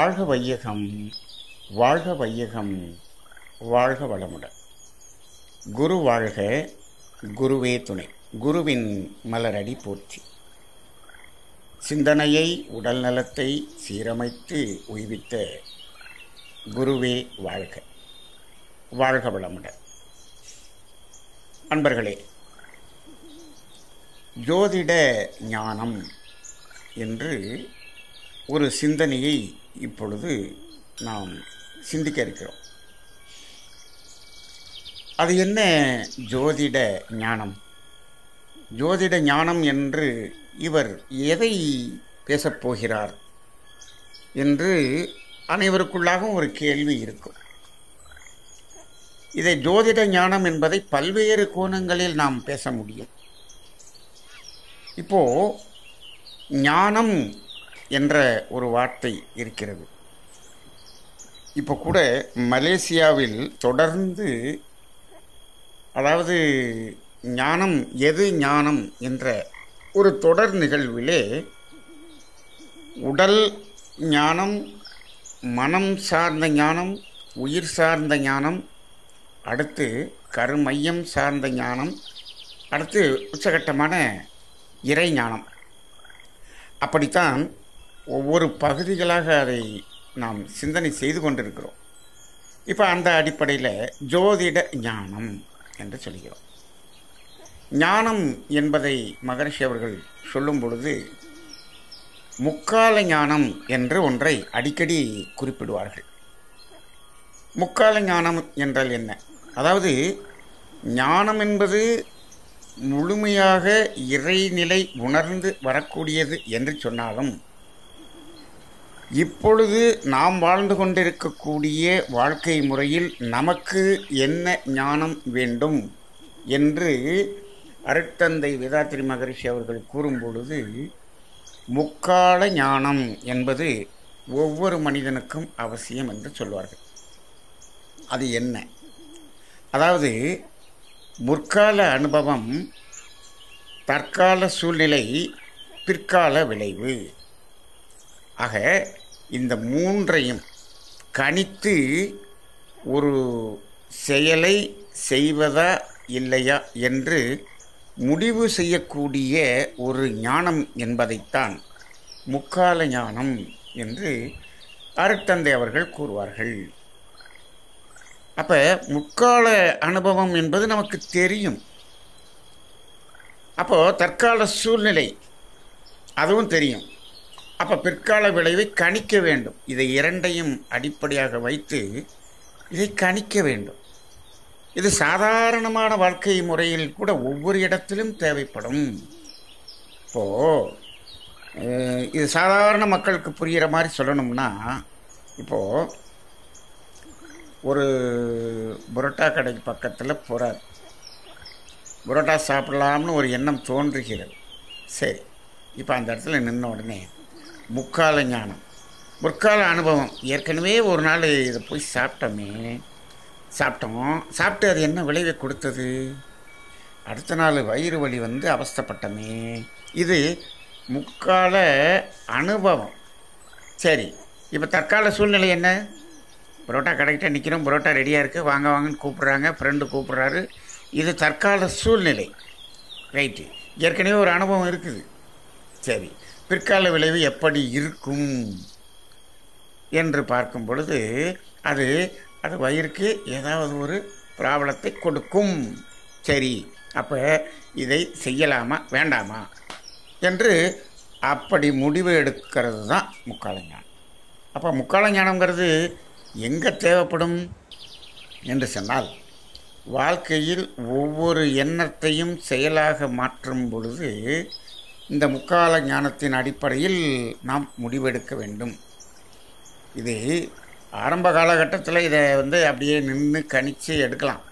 வாழ்க வையகம் வாழ்க வையகம் வாழ்க வளமுடன் குரு வாழ்க குருவே துணை குருவின் மலரடி போற்றி சிந்தனையை உடல் நலத்தை சீரமைத்து உய்வித்த குருவே வாழ்க வாழ்க வளமுடன் அன்பர்களே ஜோதிட ஞானம் என்று ஒரு சிந்தனையை இப்பொழுது நாம் சிந்திக்க இருக்கிறோம் அது என்ன ஜோதிட ஞானம் ஜோதிட ஞானம் என்று இவர் எதை பேசப் போகிறார் என்று அனைவருக்குள்ளாகவும் ஒரு கேள்வி இருக்கும் இதை ஜோதிட ஞானம் என்பதை பல்வேறு கோணங்களில் நாம் பேச முடியும் இப்போ ஞானம் என்ற ஒரு வார்த்தை இருக்கிறது இப்போ கூட மலேசியாவில் தொடர்ந்து அதாவது ஞானம் எது ஞானம் என்ற ஒரு தொடர் நிகழ்விலே உடல் ஞானம் மனம் சார்ந்த ஞானம் உயிர் சார்ந்த ஞானம் அடுத்து கருமையம் சார்ந்த ஞானம் அடுத்து உச்சகட்டமான இறை ஞானம் அப்படித்தான் ஒவ்வொரு பகுதிகளாக அதை நாம் சிந்தனை செய்து கொண்டிருக்கிறோம் இப்போ அந்த அடிப்படையில் ஜோதிட ஞானம் என்று சொல்கிறோம் ஞானம் என்பதை மகரிஷி அவர்கள் சொல்லும் பொழுது முக்கால ஞானம் என்று ஒன்றை அடிக்கடி குறிப்பிடுவார்கள் முக்கால ஞானம் என்றால் என்ன அதாவது ஞானம் என்பது முழுமையாக இறைநிலை உணர்ந்து வரக்கூடியது என்று சொன்னாலும் இப்பொழுது நாம் வாழ்ந்து கொண்டிருக்கக்கூடிய வாழ்க்கை முறையில் நமக்கு என்ன ஞானம் வேண்டும் என்று அருட்தந்தை வேதாத்திரி மகரிஷி அவர்கள் கூறும் பொழுது முக்கால ஞானம் என்பது ஒவ்வொரு மனிதனுக்கும் அவசியம் என்று சொல்வார்கள் அது என்ன அதாவது முற்கால அனுபவம் தற்கால சூழ்நிலை பிற்கால விளைவு ஆக இந்த மூன்றையும் கணித்து ஒரு செயலை செய்வதா இல்லையா என்று முடிவு செய்யக்கூடிய ஒரு ஞானம் என்பதைத்தான் முக்கால ஞானம் என்று அருட்தந்தை அவர்கள் கூறுவார்கள் அப்போ முக்கால அனுபவம் என்பது நமக்கு தெரியும் அப்போது தற்கால சூழ்நிலை அதுவும் தெரியும் அப்போ பிற்கால விளைவை கணிக்க வேண்டும் இதை இரண்டையும் அடிப்படையாக வைத்து இதை கணிக்க வேண்டும் இது சாதாரணமான வாழ்க்கை முறையில் கூட ஒவ்வொரு இடத்திலும் தேவைப்படும் இப்போது இது சாதாரண மக்களுக்கு புரிகிற மாதிரி சொல்லணும்னா இப்போது ஒரு புரோட்டா கடைக்கு பக்கத்தில் போகிறார் புரோட்டா சாப்பிடலாம்னு ஒரு எண்ணம் தோன்றுகிறது சரி இப்போ அந்த இடத்துல நின்ன உடனே முக்கால ஞானம் முற்கால அனுபவம் ஏற்கனவே ஒரு நாள் இதை போய் சாப்பிட்டோமே சாப்பிட்டோம் சாப்பிட்டு அது என்ன விளைவை கொடுத்தது அடுத்த நாள் வயிறு வலி வந்து அவஸ்தப்பட்டோமே இது முக்கால அனுபவம் சரி இப்போ தற்கால சூழ்நிலை என்ன புரோட்டா கடைக்கிட்ட நிற்கிறோம் புரோட்டா ரெடியாக இருக்குது வாங்க வாங்கன்னு கூப்பிட்றாங்க ஃப்ரெண்டு கூப்பிட்றாரு இது தற்கால சூழ்நிலை ரைட்டு ஏற்கனவே ஒரு அனுபவம் இருக்குது சரி பிற்கால விளைவு எப்படி இருக்கும் என்று பார்க்கும் பொழுது அது அது வயிறுக்கு ஏதாவது ஒரு ப்ராப்ளத்தை கொடுக்கும் சரி அப்போ இதை செய்யலாமா வேண்டாமா என்று அப்படி முடிவு எடுக்கிறது தான் முக்கால ஞானம் அப்போ முக்கால ஞானங்கிறது எங்கே தேவைப்படும் என்று சொன்னால் வாழ்க்கையில் ஒவ்வொரு எண்ணத்தையும் செயலாக மாற்றும் பொழுது இந்த முக்கால ஞானத்தின் அடிப்படையில் நாம் முடிவெடுக்க வேண்டும் இது ஆரம்ப காலகட்டத்தில் இதை வந்து அப்படியே நின்று கணித்து எடுக்கலாம்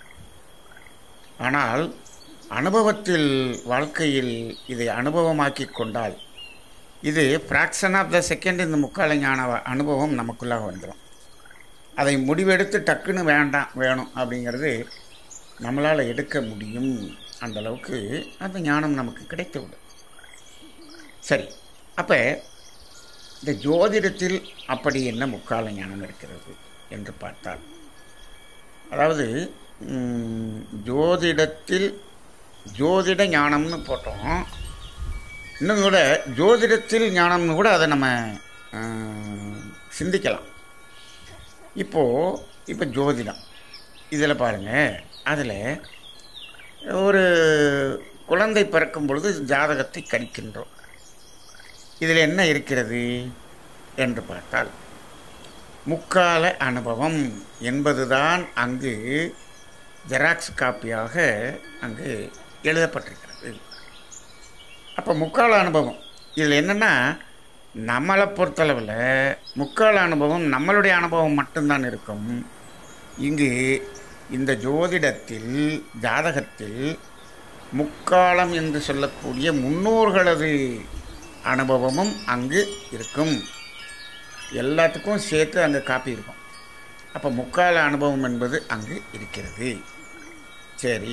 ஆனால் அனுபவத்தில் வாழ்க்கையில் இதை அனுபவமாக்கி கொண்டால் இது ஃப்ராக்ஷன் ஆஃப் த செகண்ட் இந்த முக்கால ஞான அனுபவம் நமக்குள்ளாக வந்துடும் அதை முடிவெடுத்து டக்குன்னு வேண்டாம் வேணும் அப்படிங்கிறது நம்மளால் எடுக்க முடியும் அந்த அளவுக்கு அந்த ஞானம் நமக்கு கிடைத்துவிடும் சரி அப்போ இந்த ஜோதிடத்தில் அப்படி என்ன முக்கால ஞானம் இருக்கிறது என்று பார்த்தால் அதாவது ம், ஜோதிடத்தில் ஜோதிட ஞானம்னு போட்டோம் இன்னும் கூட ஜோதிடத்தில் ஞானம்னு கூட அதை நம்ம ஆ, சிந்திக்கலாம் இப்போது இப்போ ஜோதிடம் இதில் பாருங்கள் அதில் ஒரு குழந்தை பிறக்கும் பொழுது ஜாதகத்தை கணிக்கின்றோம் இதில் என்ன இருக்கிறது என்று பார்த்தால் முக்கால அனுபவம் என்பதுதான் அங்கு ஜெராக்ஸ் காப்பியாக அங்கு எழுதப்பட்டிருக்கிறது அப்போ முக்கால அனுபவம் இதில் என்னென்னா நம்மளை பொறுத்தளவில் முக்கால அனுபவம் நம்மளுடைய அனுபவம் மட்டும்தான் இருக்கும் இங்கு இந்த ஜோதிடத்தில் ஜாதகத்தில் முக்காலம் என்று சொல்லக்கூடிய முன்னோர்களது அனுபவமும் அங்கு இருக்கும் எல்லாத்துக்கும் சேர்த்து அங்கே காப்பி இருக்கும் அப்போ முக்கால அனுபவம் என்பது அங்கு இருக்கிறது சரி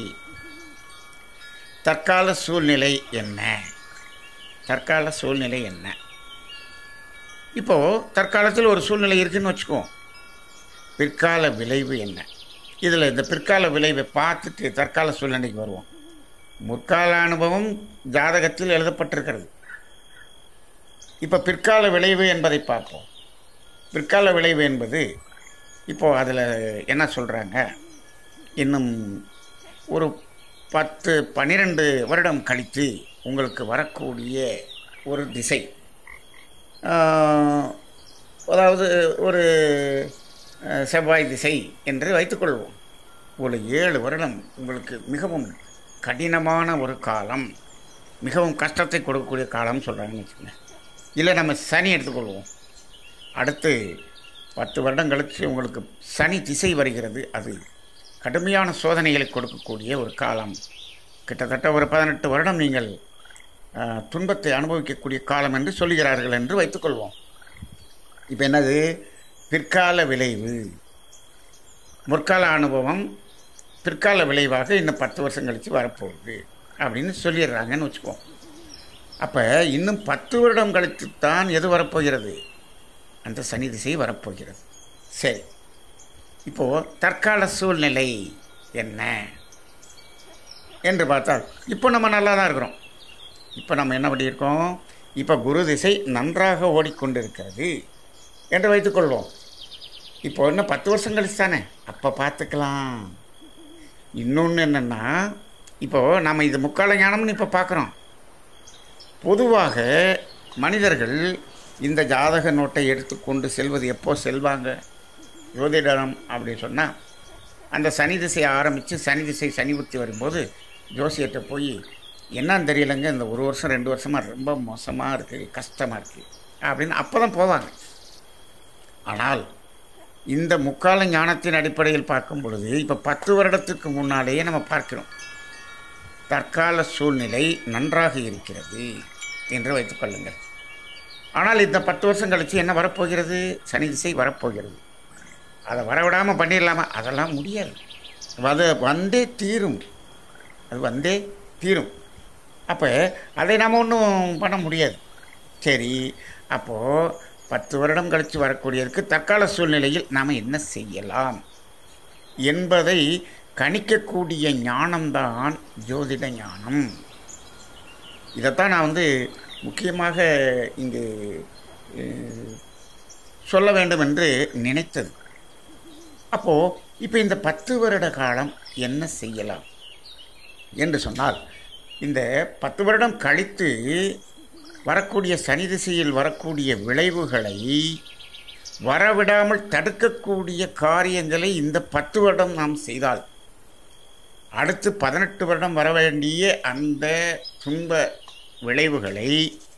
தற்கால சூழ்நிலை என்ன தற்கால சூழ்நிலை என்ன இப்போது தற்காலத்தில் ஒரு சூழ்நிலை இருக்குன்னு வச்சுக்குவோம் பிற்கால விளைவு என்ன இதில் இந்த பிற்கால விளைவை பார்த்துட்டு தற்கால சூழ்நிலைக்கு வருவோம் முற்கால அனுபவம் ஜாதகத்தில் எழுதப்பட்டிருக்கிறது இப்போ பிற்கால விளைவு என்பதை பார்ப்போம் பிற்கால விளைவு என்பது இப்போது அதில் என்ன சொல்கிறாங்க இன்னும் ஒரு பத்து பன்னிரெண்டு வருடம் கழித்து உங்களுக்கு வரக்கூடிய ஒரு திசை ஆஹ், அதாவது ஒரு அஹ், செவ்வாய் திசை என்று வைத்துக்கொள்வோம் ஒரு ஏழு வருடம் உங்களுக்கு மிகவும் கடினமான ஒரு காலம் மிகவும் கஷ்டத்தை கொடுக்கக்கூடிய காலம்னு சொல்கிறாங்கன்னு வச்சுக்கோங்க இல்லை நம்ம சனி எடுத்துக்கொள்வோம் அடுத்து பத்து வருடம் கழித்து உங்களுக்கு சனி திசை வருகிறது அது கடுமையான சோதனைகளை கொடுக்கக்கூடிய ஒரு காலம் கிட்டத்தட்ட ஒரு பதினெட்டு வருடம் நீங்கள் ஆஹ், துன்பத்தை அனுபவிக்கக்கூடிய காலம் என்று சொல்கிறார்கள் என்று வைத்துக்கொள்வோம் இப்போ என்னது பிற்கால விளைவு முற்கால அனுபவம் பிற்கால விளைவாக இன்னும் பத்து வருஷம் கழித்து வரப்போகுது அப்படின்னு சொல்லிடுறாங்கன்னு வச்சுக்குவோம் அப்போ இன்னும் பத்து வருடம் கழித்து தான் எது வரப்போகிறது அந்த சனி திசை வரப்போகிறது சரி இப்போது தற்கால சூழ்நிலை என்ன என்று பார்த்தால் இப்போ நம்ம நல்லா தான் இருக்கிறோம் இப்போ நம்ம என்ன பண்ணியிருக்கோம் இப்போ குரு திசை நன்றாக ஓடிக்கொண்டிருக்கிறது என்று வைத்துக்கொள்வோம் இப்போ இன்னும் பத்து வருஷம் கழிச்சு தானே அப்போ பார்த்துக்கலாம் இன்னொன்று என்னென்னா இப்போது நம்ம இது முக்கால ஞானம்னு இப்போ பார்க்குறோம் பொதுவாக மனிதர்கள் இந்த ஜாதக நோட்டை எடுத்துக்கொண்டு செல்வது எப்போ செல்வாங்க ஜோதிடம் அப்படி சொன்னால் அந்த சனி திசை ஆரம்பித்து சனி திசை சனி புத்தி வரும்போது ஜோசியர்கிட்ட போய் என்னன்னு தெரியலைங்க இந்த ஒரு வருஷம் ரெண்டு வருஷமாக ரொம்ப மோசமாக இருக்குது கஷ்டமாக இருக்குது அப்படின்னு அப்போ தான் போவாங்க ஆனால் இந்த முக்கால ஞானத்தின் அடிப்படையில் பார்க்கும் பொழுது இப்போ பத்து வருடத்துக்கு முன்னாலேயே நம்ம பார்க்கிறோம் தற்கால சூழ்நிலை நன்றாக இருக்கிறது என்று வைத்துக்கொள்ளுங்கள் ஆனால் இந்த பத்து வருஷம் கழித்து என்ன வரப்போகிறது சனி திசை வரப்போகிறது அதை வரவிடாமல் பண்ணிடலாமா அதெல்லாம் முடியாது அது வந்தே தீரும் அது வந்தே தீரும் அப்போ அதை நாம் ஒன்றும் பண்ண முடியாது சரி அப்போது பத்து வருடம் கழித்து வரக்கூடியதுக்கு தற்கால சூழ்நிலையில் நாம் என்ன செய்யலாம் என்பதை கணிக்கக்கூடிய ஞானம்தான் ஜோதிட ஞானம் இதைத்தான் நான் வந்து முக்கியமாக இங்கு அஹ், சொல்ல வேண்டும் என்று நினைத்தது அப்போது இப்போ இந்த பத்து வருட காலம் என்ன செய்யலாம் என்று சொன்னால் இந்த பத்து வருடம் கழித்து வரக்கூடிய சனி திசையில் வரக்கூடிய விளைவுகளை வரவிடாமல் தடுக்கக்கூடிய காரியங்களை இந்த பத்து வருடம் நாம் செய்தால் அடுத்து பதினெட்டு வருடம் வர வேண்டிய அந்த துன்ப விளைவுகளை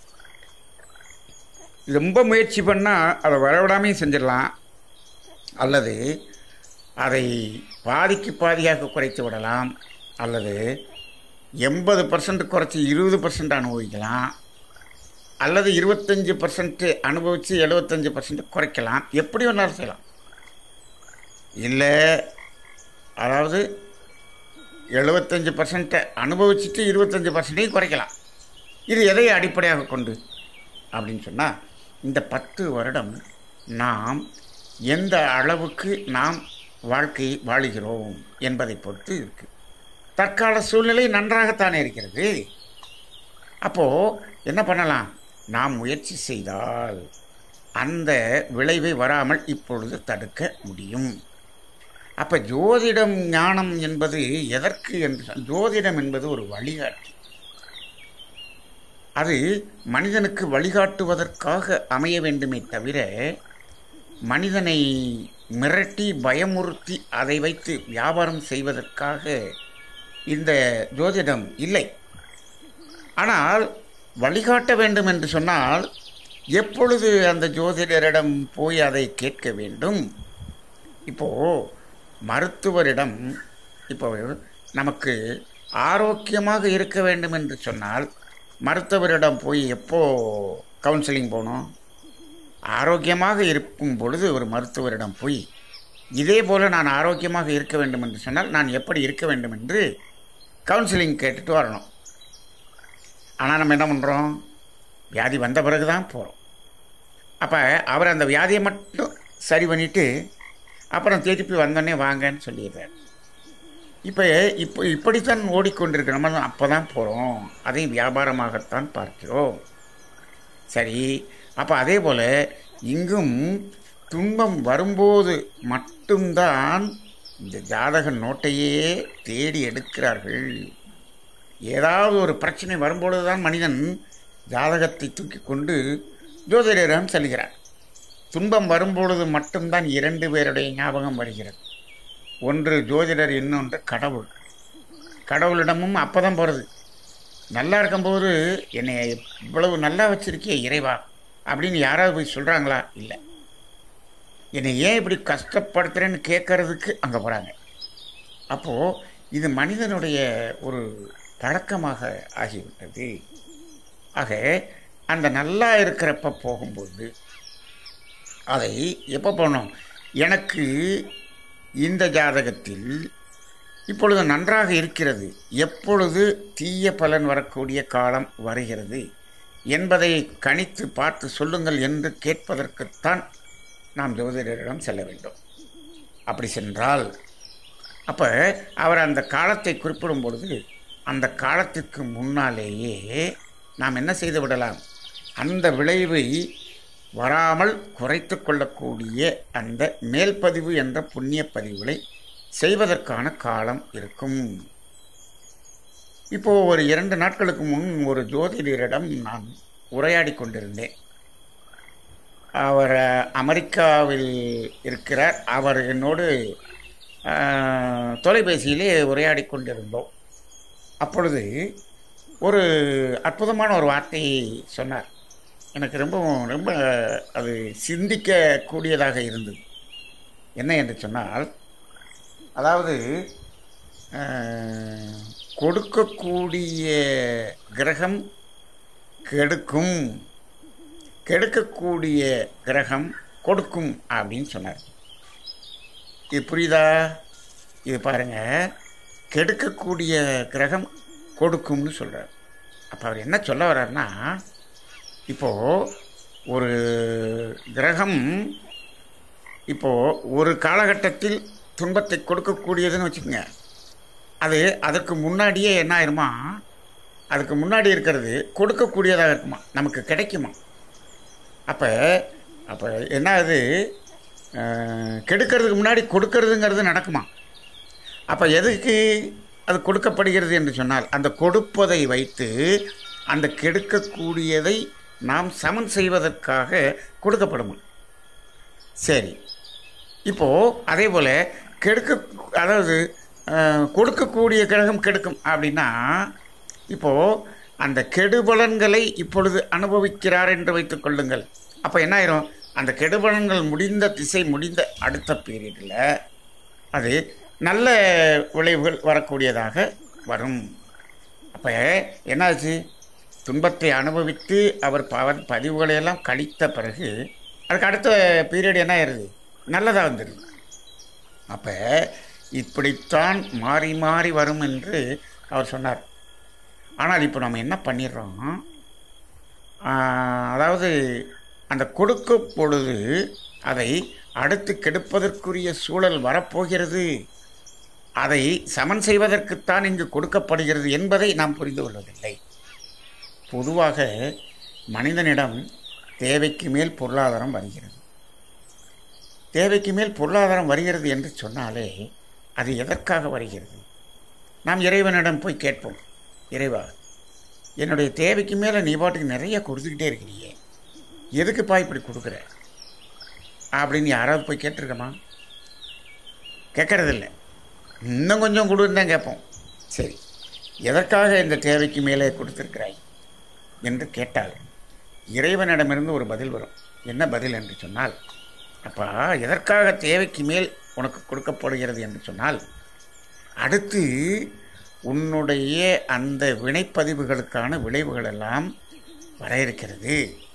ரொம்ப முயற்சி பண்ணால் அதை வரவிடாமையும் செஞ்சிடலாம் அல்லது அதை பாதிக்கு பாதியாக குறைத்து விடலாம் அல்லது எண்பது பர்சன்ட் குறைச்சி இருபது பர்சன்ட் அனுபவிக்கலாம் அல்லது இருபத்தஞ்சி பர்சன்ட் அனுபவித்து எழுபத்தஞ்சி பர்சன்ட் குறைக்கலாம் எப்படி வேணாலும் செய்யலாம் இல்லை அதாவது எழுபத்தஞ்சி பர்சன்ட்டை அனுபவிச்சுட்டு இருபத்தஞ்சி பர்சன்ட்டையும் குறைக்கலாம் இது எதை அடிப்படையாக கொண்டு அப்படின்னு சொன்னால் இந்த பத்து வருடம் நாம் எந்த அளவுக்கு நாம் வாழ்க்கையை வாழுகிறோம் என்பதை பொறுத்து இருக்கு தற்கால சூழ்நிலை நன்றாகத்தானே இருக்கிறது அப்போது என்ன பண்ணலாம் நாம் முயற்சி செய்தால் அந்த விளைவை வராமல் இப்பொழுது தடுக்க முடியும் அப்போ ஜோதிடம் ஞானம் என்பது எதற்கு என்று சொல் ஜோதிடம் என்பது ஒரு வழிகாட்டி அது மனிதனுக்கு வழிகாட்டுவதற்காக அமைய வேண்டுமே தவிர மனிதனை மிரட்டி பயமுறுத்தி அதை வைத்து வியாபாரம் செய்வதற்காக இந்த ஜோதிடம் இல்லை ஆனால் வழிகாட்ட வேண்டும் என்று சொன்னால் எப்பொழுது அந்த ஜோதிடரிடம் போய் அதை கேட்க வேண்டும் இப்போது மருத்துவரிடம் இப்போ நமக்கு ஆரோக்கியமாக இருக்க வேண்டும் என்று சொன்னால் மருத்துவரிடம் போய் எப்போ கவுன்சிலிங் போகணும் ஆரோக்கியமாக இருக்கும் பொழுது ஒரு மருத்துவரிடம் போய் இதே போல் நான் ஆரோக்கியமாக இருக்க வேண்டும் என்று சொன்னால் நான் எப்படி இருக்க வேண்டும் என்று கவுன்சிலிங் கேட்டுட்டு வரணும் ஆனால் நம்ம என்ன பண்ணுறோம் வியாதி வந்த பிறகு தான் போகிறோம் அப்போ அவர் அந்த வியாதியை மட்டும் சரி பண்ணிவிட்டு அப்புறம் திருப்பி வந்தோடனே வாங்கன்னு சொல்லிடுறார் இப்போ இப்போ இப்படித்தான் ஓடிக்கொண்டிருக்கு நம்ம அப்போ தான் போகிறோம் அதையும் வியாபாரமாகத்தான் பார்க்கிறோம் சரி அப்போ அதே போல் இங்கும் துன்பம் வரும்போது மட்டும்தான் இந்த ஜாதக நோட்டையே தேடி எடுக்கிறார்கள் ஏதாவது ஒரு பிரச்சனை வரும்பொழுது தான் மனிதன் ஜாதகத்தை தூக்கி கொண்டு ஜோதிடரிடம் செல்கிறார் துன்பம் வரும்பொழுது மட்டும்தான் இரண்டு பேருடைய ஞாபகம் வருகிறது ஒன்று ஜோதிடர் இன்னொன்று கடவுள் கடவுளிடமும் அப்போ தான் போகிறது நல்லா இருக்கும்போது என்னை இவ்வளவு நல்லா வச்சிருக்கிய இறைவா அப்படின்னு யாராவது போய் சொல்கிறாங்களா இல்லை என்னை ஏன் இப்படி கஷ்டப்படுத்துகிறேன்னு கேட்கறதுக்கு அங்கே போகிறாங்க அப்போது இது மனிதனுடைய ஒரு பழக்கமாக ஆகிவிட்டது ஆக அந்த நல்லா இருக்கிறப்ப போகும்போது அதை எப்போ போனோம் எனக்கு இந்த ஜாதகத்தில் இப்பொழுது நன்றாக இருக்கிறது எப்பொழுது தீய பலன் வரக்கூடிய காலம் வருகிறது என்பதை கணித்து பார்த்து சொல்லுங்கள் என்று கேட்பதற்குத்தான் நாம் ஜோதிடரிடம் செல்ல வேண்டும் அப்படி சென்றால் அப்போ அவர் அந்த காலத்தை குறிப்பிடும் பொழுது அந்த காலத்திற்கு முன்னாலேயே நாம் என்ன செய்து விடலாம் அந்த விளைவை வராமல் குறைத்து கொள்ளக்கூடிய அந்த மேல்பதிவு என்ற புண்ணிய பதிவுகளை செய்வதற்கான காலம் இருக்கும் இப்போ ஒரு இரண்டு நாட்களுக்கு முன் ஒரு ஜோதிடரிடம் நான் உரையாடி கொண்டிருந்தேன் அவர் அமெரிக்காவில் இருக்கிறார் அவர் என்னோடு ஆஹ், தொலைபேசியிலே உரையாடி கொண்டிருந்தோம் அப்பொழுது ஒரு அற்புதமான ஒரு வார்த்தையை சொன்னார் எனக்கு ரொம்ப ரொம்ப அது சிந்திக்கக்கூடியதாக இருந்தது என்ன என்று சொன்னால் அதாவது ஆஹ், கொடுக்கக்கூடிய கிரகம் கெடுக்கும் கெடுக்கக்கூடிய கிரகம் கொடுக்கும் அப்படின்னு சொன்னார் இது புரியுதா இது பாருங்க கெடுக்கக்கூடிய கிரகம் கொடுக்கும்னு சொல்கிறார் அப்போ அவர் என்ன சொல்ல வர்றாருன்னா இப்போது ஒரு கிரகம் இப்போது ஒரு காலகட்டத்தில் துன்பத்தை கொடுக்கக்கூடியதுன்னு வச்சுக்கோங்க அது அதுக்கு முன்னாடியே என்ன ஆயிருமா அதுக்கு முன்னாடி இருக்கிறது கொடுக்கக்கூடியதாக இருக்குமா நமக்கு கிடைக்குமா அப்போ அப்போ என்ன அது அஹ், கெடுக்கிறதுக்கு முன்னாடி கொடுக்கறதுங்கிறது நடக்குமா அப்போ எதுக்கு அது கொடுக்கப்படுகிறது என்று சொன்னால் அந்த கொடுப்பதை வைத்து அந்த கெடுக்கக்கூடியதை நாம் சமன் செய்வதற்காக கொடுக்கப்படுமா சரி இப்போது அதே போல் கெடுக்க அதாவது அஹ், கொடுக்கக்கூடிய கிரகம் கெடுக்கும் அப்படின்னா இப்போது அந்த கெடுபலன்களை இப்பொழுது அனுபவிக்கிறார் என்று வைத்துக் கொள்ளுங்கள் அப்போ என்ன ஆயிரும் அந்த கெடுபலன்கள் முடிந்த திசை முடிந்த அடுத்த பீரியடில் அது நல்ல விளைவுகள் வரக்கூடியதாக வரும் அப்போ என்னாச்சு துன்பத்தை அனுபவித்து அவர் பவ பதிவுகளை எல்லாம் கழித்த பிறகு அதுக்கு அடுத்த பீரியட் என்ன ஆயிருது நல்லதாக வந்துடுது அப்போ இப்படித்தான் மாறி மாறி வரும் என்று அவர் சொன்னார் ஆனால் இப்போ நம்ம என்ன பண்ணிடுறோம் ஆஹ், அதாவது அந்த கொடுக்கும் பொழுது அதை அடுத்து கெடுப்பதற்குரிய சூழல் வரப்போகிறது அதை சமன் செய்வதற்குத்தான் இங்கு கொடுக்கப்படுகிறது என்பதை நாம் புரிந்து கொள்வதில்லை பொதுவாக மனிதனிடம் தேவைக்கு மேல் பொருளாதாரம் வருகிறது தேவைக்கு மேல் பொருளாதாரம் வருகிறது என்று சொன்னாலே அது எதற்காக வருகிறது நாம் இறைவனிடம் போய் கேட்போம் இறைவா என்னுடைய தேவைக்கு மேலே நீ பாட்டுக்கு நிறைய கொடுத்துக்கிட்டே இருக்கிறியே எதுக்குப்பா இப்படி கொடுக்குற அப்படின்னு யாராவது போய் கேட்டிருக்கமா கேட்கறதில்ல இன்னும் கொஞ்சம் கொடுன்னு தான் கேட்போம் சரி எதற்காக இந்த தேவைக்கு மேலே கொடுத்திருக்கிறாய் என்று கேட்டால் இறைவனிடமிருந்து ஒரு பதில் வரும் என்ன பதில் என்று சொன்னால் அப்பா எதற்காக தேவைக்கு மேல் உனக்கு கொடுக்கப்படுகிறது என்று சொன்னால் அடுத்து உன்னுடைய அந்த வினைப்பதிவுகளுக்கான விளைவுகள் எல்லாம் வர இருக்கிறது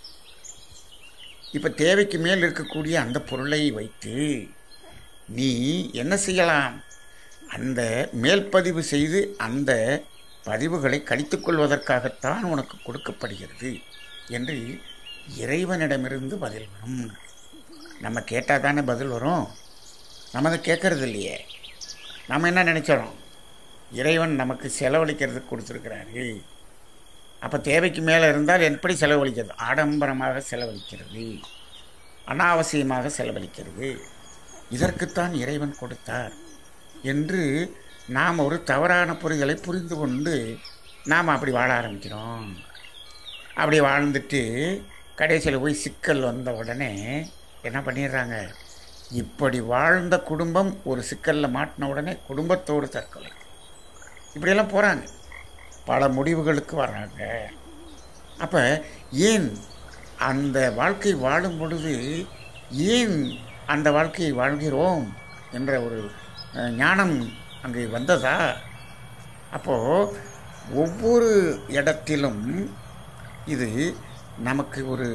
இப்போ தேவைக்கு மேல் இருக்கக்கூடிய அந்த பொருளை வைத்து நீ என்ன செய்யலாம் அந்த மேல்பதிவு செய்து அந்த பதிவுகளை கழித்துக் கொள்வதற்காகத்தான் உனக்கு கொடுக்கப்படுகிறது என்று இறைவனிடமிருந்து பதில் வரும் நம்ம கேட்டால் தானே பதில் வரும் நம்ம அதை கேட்கறது இல்லையே நம்ம என்ன நினைச்சிடறோம் இறைவன் நமக்கு செலவழிக்கிறதுக்கு கொடுத்துருக்கிறாரு அப்போ தேவைக்கு மேலே இருந்தால் எப்படி செலவழிக்கிறது ஆடம்பரமாக செலவழிக்கிறது அனாவசியமாக செலவழிக்கிறது இதற்குத்தான் இறைவன் கொடுத்தார் என்று நாம் ஒரு தவறான புரிதலை புரிந்து கொண்டு நாம் அப்படி வாழ ஆரம்பிக்கிறோம் அப்படி வாழ்ந்துட்டு கடைசியில் போய் சிக்கல் வந்த உடனே என்ன பண்ணிடுறாங்க இப்படி வாழ்ந்த குடும்பம் ஒரு சிக்கலில் மாட்டின உடனே குடும்பத்தோடு தற்கொலை இப்படியெல்லாம் போகிறாங்க பல முடிவுகளுக்கு வர்றாங்க அப்போ ஏன் அந்த வாழ்க்கை வாழும் பொழுது ஏன் அந்த வாழ்க்கையை வாழ்கிறோம் என்ற ஒரு அஹ், ஞானம் அங்கே வந்ததா அப்போது ஒவ்வொரு இடத்திலும் இது நமக்கு ஒரு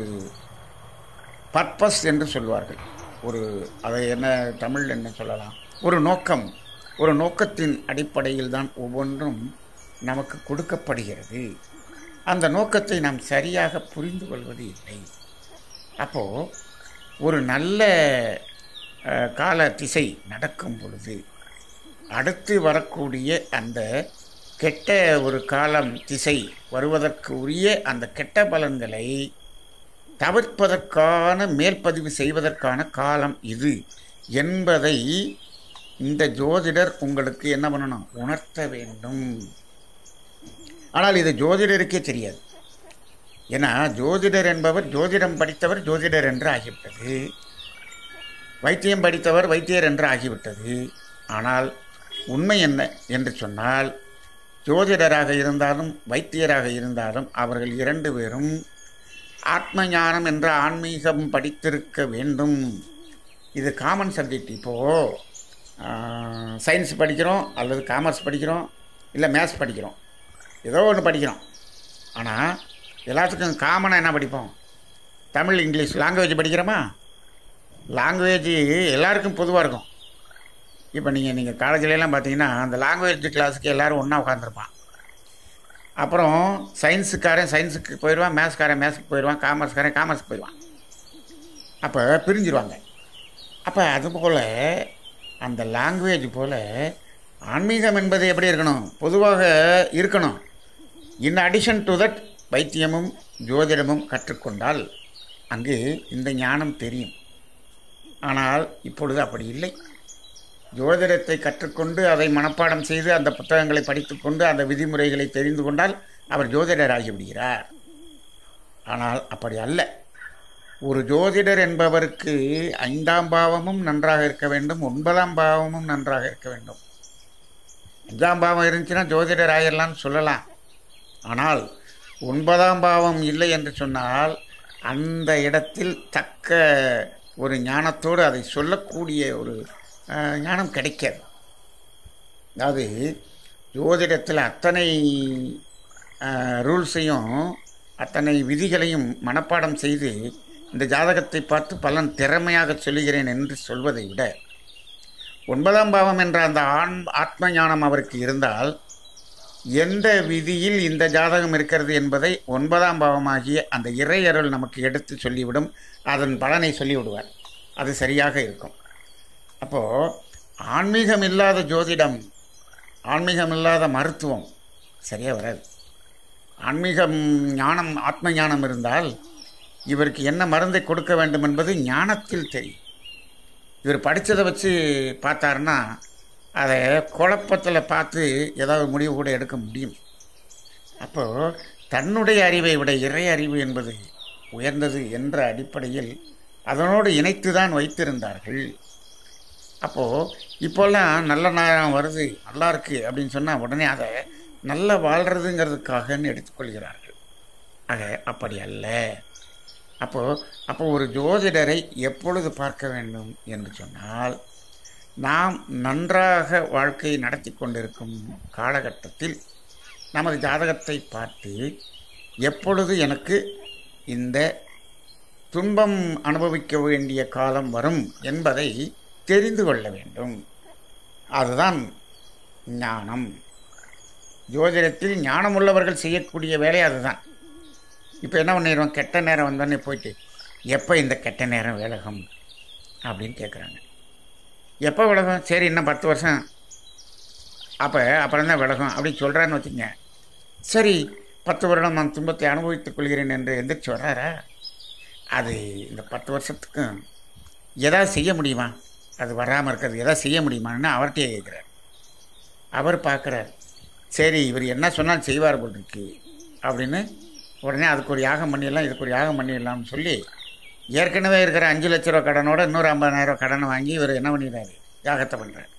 பர்பஸ் என்று சொல்வார்கள் ஒரு அதை என்ன தமிழ் என்ன சொல்லலாம் ஒரு நோக்கம் ஒரு நோக்கத்தின் அடிப்படையில் தான் ஒவ்வொன்றும் நமக்கு கொடுக்கப்படுகிறது அந்த நோக்கத்தை நாம் சரியாக புரிந்து கொள்வது இல்லை அப்போது ஒரு நல்ல அஹ், கால திசை நடக்கும் பொழுது அடுத்து வரக்கூடிய அந்த கெட்ட ஒரு காலம் திசை வருவதற்கு உரிய அந்த கெட்ட பலன்களை தவிர்ப்பதற்கான மேல்பதிவு செய்வதற்கான காலம் இது என்பதை இந்த ஜோதிடர் உங்களுக்கு என்ன பண்ணணும் உணர்த்த வேண்டும் ஆனால் இது ஜோதிடருக்கே தெரியாது ஏன்னா ஜோதிடர் என்பவர் ஜோதிடம் படித்தவர் ஜோதிடர் என்று ஆகிவிட்டது வைத்தியம் படித்தவர் வைத்தியர் என்று ஆகிவிட்டது ஆனால் உண்மை என்ன என்று சொன்னால் ஜோதிடராக இருந்தாலும் வைத்தியராக இருந்தாலும் அவர்கள் இரண்டு பேரும் ஆத்ம ஞானம் என்ற ஆன்மீகம் படித்திருக்க வேண்டும் இது காமன் சப்ஜெக்ட் இப்போது சயின்ஸ் படிக்கிறோம் அல்லது காமர்ஸ் படிக்கிறோம் இல்லை மேத்ஸ் படிக்கிறோம் ஏதோ ஒன்று படிக்கிறோம் ஆனால் எல்லாத்துக்கும் காமனாக என்ன படிப்போம் தமிழ் இங்கிலீஷ் லாங்குவேஜ் படிக்கிறோமா லாங்குவேஜ் எல்லாருக்கும் பொதுவாக இருக்கும் இப்போ நீங்கள் நீங்கள் காலேஜ்லலாம் பார்த்தீங்கன்னா அந்த லாங்குவேஜ் கிளாஸுக்கு எல்லோரும் ஒன்றா உட்காந்துருப்பான் அப்புறம் சயின்ஸுக்காரன் சயின்ஸுக்கு போயிடுவான் மேத்ஸ்காரன் மேத்ஸுக்கு போயிடுவான் காமர்ஸ்காரன் காமர்ஸுக்கு போயிடுவான் அப்போ பிரிஞ்சிருவாங்க அப்போ அதுபோல் அந்த லாங்குவேஜ் போல் ஆன்மீகம் என்பது எப்படி இருக்கணும் பொதுவாக இருக்கணும் இன் அடிஷன் டு தட் வைத்தியமும் ஜோதிடமும் கற்றுக்கொண்டால் அங்கு இந்த ஞானம் தெரியும் ஆனால் இப்பொழுது அப்படி இல்லை ஜோதிடத்தை கற்றுக்கொண்டு அதை மனப்பாடம் செய்து அந்த புத்தகங்களை படித்துக்கொண்டு அந்த விதிமுறைகளை தெரிந்து கொண்டால் அவர் ஜோதிடர் ஆகிவிடுகிறார் ஆனால் அப்படி அல்ல ஒரு ஜோதிடர் என்பவருக்கு ஐந்தாம் பாவமும் நன்றாக இருக்க வேண்டும் ஒன்பதாம் பாவமும் நன்றாக இருக்க வேண்டும் அஞ்சாம் பாவம் இருந்துச்சுன்னா ஜோதிடர் ஆயிடலாம்னு சொல்லலாம் ஆனால் ஒன்பதாம் பாவம் இல்லை என்று சொன்னால் அந்த இடத்தில் தக்க ஒரு ஞானத்தோடு அதை சொல்லக்கூடிய ஒரு அஹ், ஞானம் கிடைக்காது அதாவது ஜோதிடத்தில் அத்தனை ரூல்ஸையும் அத்தனை விதிகளையும் மனப்பாடம் செய்து இந்த ஜாதகத்தை பார்த்து பலன் திறமையாக சொல்லுகிறேன் என்று சொல்வதை விட ஒன்பதாம் பாவம் என்ற அந்த ஆண் ஆத்ம ஞானம் அவருக்கு இருந்தால் எந்த விதியில் இந்த ஜாதகம் இருக்கிறது என்பதை ஒன்பதாம் பாவமாகிய அந்த இறையருள் நமக்கு எடுத்து சொல்லிவிடும் அதன் பலனை சொல்லிவிடுவார் அது சரியாக இருக்கும் அப்போது ஆன்மீகம் இல்லாத ஜோதிடம் ஆன்மீகம் இல்லாத மருத்துவம் சரியாக வராது ஆன்மீகம் ஞானம் ஆத்ம ஞானம் இருந்தால் இவருக்கு என்ன மருந்தை கொடுக்க வேண்டும் என்பது ஞானத்தில் தெரியும் இவர் படித்ததை வச்சு பார்த்தாருன்னா அதை குழப்பத்தில் பார்த்து ஏதாவது முடிவு கூட எடுக்க முடியும் அப்போது தன்னுடைய அறிவை விட இறை அறிவு என்பது உயர்ந்தது என்ற அடிப்படையில் அதனோடு இணைத்து தான் வைத்திருந்தார்கள் அப்போது இப்போல்லாம் நல்ல நேரம் வருது நல்லா இருக்கு அப்படின்னு சொன்னால் உடனே அதை நல்லா வாழ்கிறதுங்கிறதுக்காகன்னு எடுத்துக்கொள்கிறார்கள் ஆக அப்படி அல்ல அப்போது அப்போ ஒரு ஜோதிடரை எப்பொழுது பார்க்க வேண்டும் என்று சொன்னால் நாம் நன்றாக வாழ்க்கையை நடத்தி கொண்டிருக்கும் காலகட்டத்தில் நமது ஜாதகத்தை பார்த்து எப்பொழுது எனக்கு இந்த துன்பம் அனுபவிக்க வேண்டிய காலம் வரும் என்பதை தெரிந்து கொள்ள வேண்டும் அதுதான் ஞானம் ஜோதிடத்தில் ஞானம் உள்ளவர்கள் செய்யக்கூடிய வேலை அதுதான் இப்போ என்ன பண்ணிடுவோம் கெட்ட நேரம் வந்தோடனே போயிட்டு எப்போ இந்த கெட்ட நேரம் விலகும் அப்படின்னு கேட்குறாங்க எப்போ விலகும் சரி இன்னும் பத்து வருஷம் அப்போ அப்புறம் தான் விலகும் அப்படின்னு சொல்கிறான்னு வச்சுங்க சரி பத்து வருடம் நான் துன்பத்தை அனுபவித்துக் கொள்கிறேன் என்று எந்திரிச்சு வர்றாரா அது இந்த பத்து வருஷத்துக்கும் எதாவது செய்ய முடியுமா அது வராமல் இருக்கிறது எதாவது செய்ய முடியுமான்னு அவர்கிட்டயே கேட்குறார் அவர் பார்க்குறார் சரி இவர் என்ன சொன்னாலும் செய்வார் போல் இருக்கு அப்படின்னு உடனே அதுக்கு ஒரு யாகம் பண்ணிடலாம் இதுக்கு ஒரு யாகம் பண்ணிடலாம்னு சொல்லி ஏற்கனவே இருக்கிற அஞ்சு லட்ச ரூபா கடனோட இன்னொரு ஐம்பதாயிரம் ரூபா கடனை வாங்கி இவர் என்ன பண்ணிடுறாரு யாகத்தை பண்ணுறாரு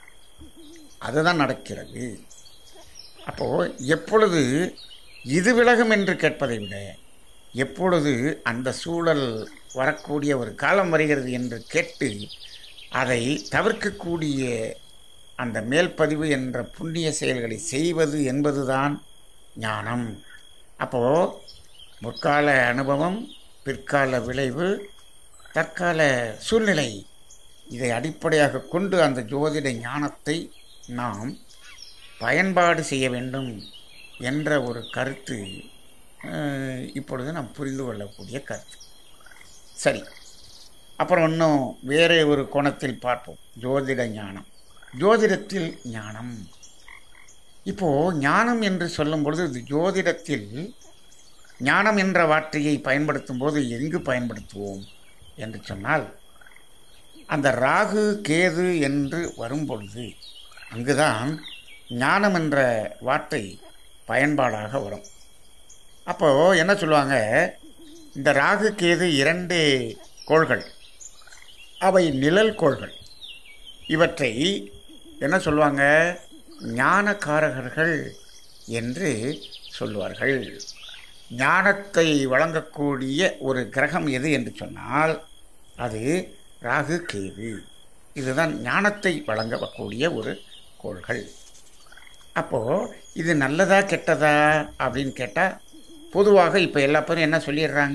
அதுதான் நடக்கிறது அப்போது எப்பொழுது இது விலகும் என்று கேட்பதை விட எப்பொழுது அந்த சூழல் வரக்கூடிய ஒரு காலம் வருகிறது என்று கேட்டு அதை தவிர்க்கக்கூடிய அந்த மேல்பதிவு என்ற புண்ணிய செயல்களை செய்வது என்பதுதான் ஞானம் அப்போது முற்கால அனுபவம் பிற்கால விளைவு தற்கால சூழ்நிலை இதை அடிப்படையாக கொண்டு அந்த ஜோதிட ஞானத்தை நாம் பயன்பாடு செய்ய வேண்டும் என்ற ஒரு கருத்து அஹ், இப்பொழுது நாம் புரிந்து கொள்ளக்கூடிய கருத்து சரி அப்புறம் இன்னும் வேறு ஒரு கோணத்தில் பார்ப்போம் ஜோதிட ஞானம் ஜோதிடத்தில் ஞானம் இப்போது ஞானம் என்று சொல்லும் பொழுது இது ஜோதிடத்தில் ஞானம் என்ற வார்த்தையை பயன்படுத்தும் போது எங்கு பயன்படுத்துவோம் என்று சொன்னால் அந்த ராகு கேது என்று வரும் பொழுது அங்குதான் ஞானம் என்ற வார்த்தை பயன்பாடாக வரும் அப்போது என்ன சொல்லுவாங்க இந்த ராகு கேது இரண்டு கோள்கள் அவை நிழல் கோள்கள் இவற்றை என்ன சொல்லுவாங்க ஞானக்காரகர்கள் என்று சொல்லுவார்கள் ஞானத்தை வழங்கக்கூடிய ஒரு கிரகம் எது என்று சொன்னால் அது ராகு கேது இதுதான் ஞானத்தை வழங்கக்கூடிய ஒரு கோள்கள் அப்போது இது நல்லதா கெட்டதா அப்படின்னு கேட்டால் பொதுவாக இப்போ எல்லா பேரும் என்ன சொல்லிடுறாங்க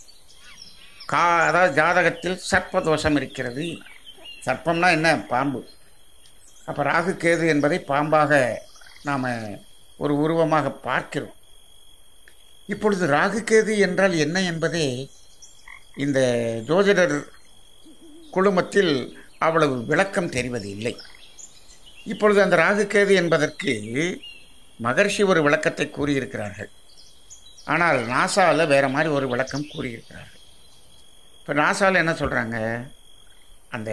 கா அதாவது ஜாதகத்தில் சர்ப்ப தோஷம் இருக்கிறது சர்ப்பம்னா என்ன பாம்பு அப்போ ராகு கேது என்பதை பாம்பாக நாம் ஒரு உருவமாக பார்க்கிறோம் இப்பொழுது ராகு கேது என்றால் என்ன என்பதே இந்த ஜோதிடர் குழுமத்தில் அவ்வளவு விளக்கம் தெரிவது இல்லை இப்பொழுது அந்த ராகுகேது என்பதற்கு மகர்ஷி ஒரு விளக்கத்தை கூறியிருக்கிறார்கள் ஆனால் நாசாவில் வேறு மாதிரி ஒரு விளக்கம் கூறியிருக்கிறார்கள் இப்போ நாசாவில் என்ன சொல்கிறாங்க அந்த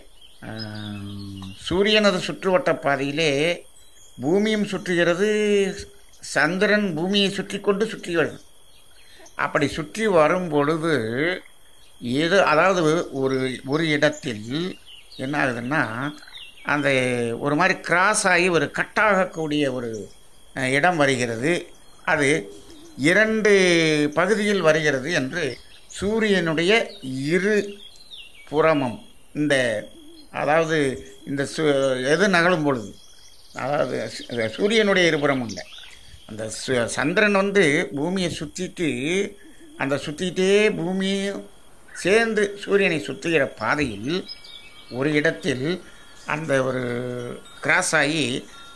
ஆம், சூரியனது சுற்றுவட்ட பாதையிலே பூமியும் சுற்றுகிறது சந்திரன் பூமியை சுற்றி கொண்டு சுற்றி வருது அப்படி சுற்றி வரும் பொழுது ஏதோ அதாவது ஒரு ஒரு இடத்தில் என்ன ஆகுதுன்னா அந்த ஒரு மாதிரி கிராஸ் ஆகி ஒரு கட்டாகக்கூடிய ஒரு அஹ், இடம் வருகிறது அது இரண்டு பகுதியில் வருகிறது என்று சூரியனுடைய இரு புறமும் இந்த அதாவது இந்த சு எது நகலும் பொழுது அதாவது சு- சூரியனுடைய இருபுறமும் இல்லை அந்த சு- சந்திரன் வந்து பூமியை சுற்றிட்டு அந்த சுற்றிட்டே பூமியும் சேர்ந்து சூரியனை சுற்றுகிற பாதையில் ஒரு இடத்தில் அந்த ஒரு கிராஸ் ஆகி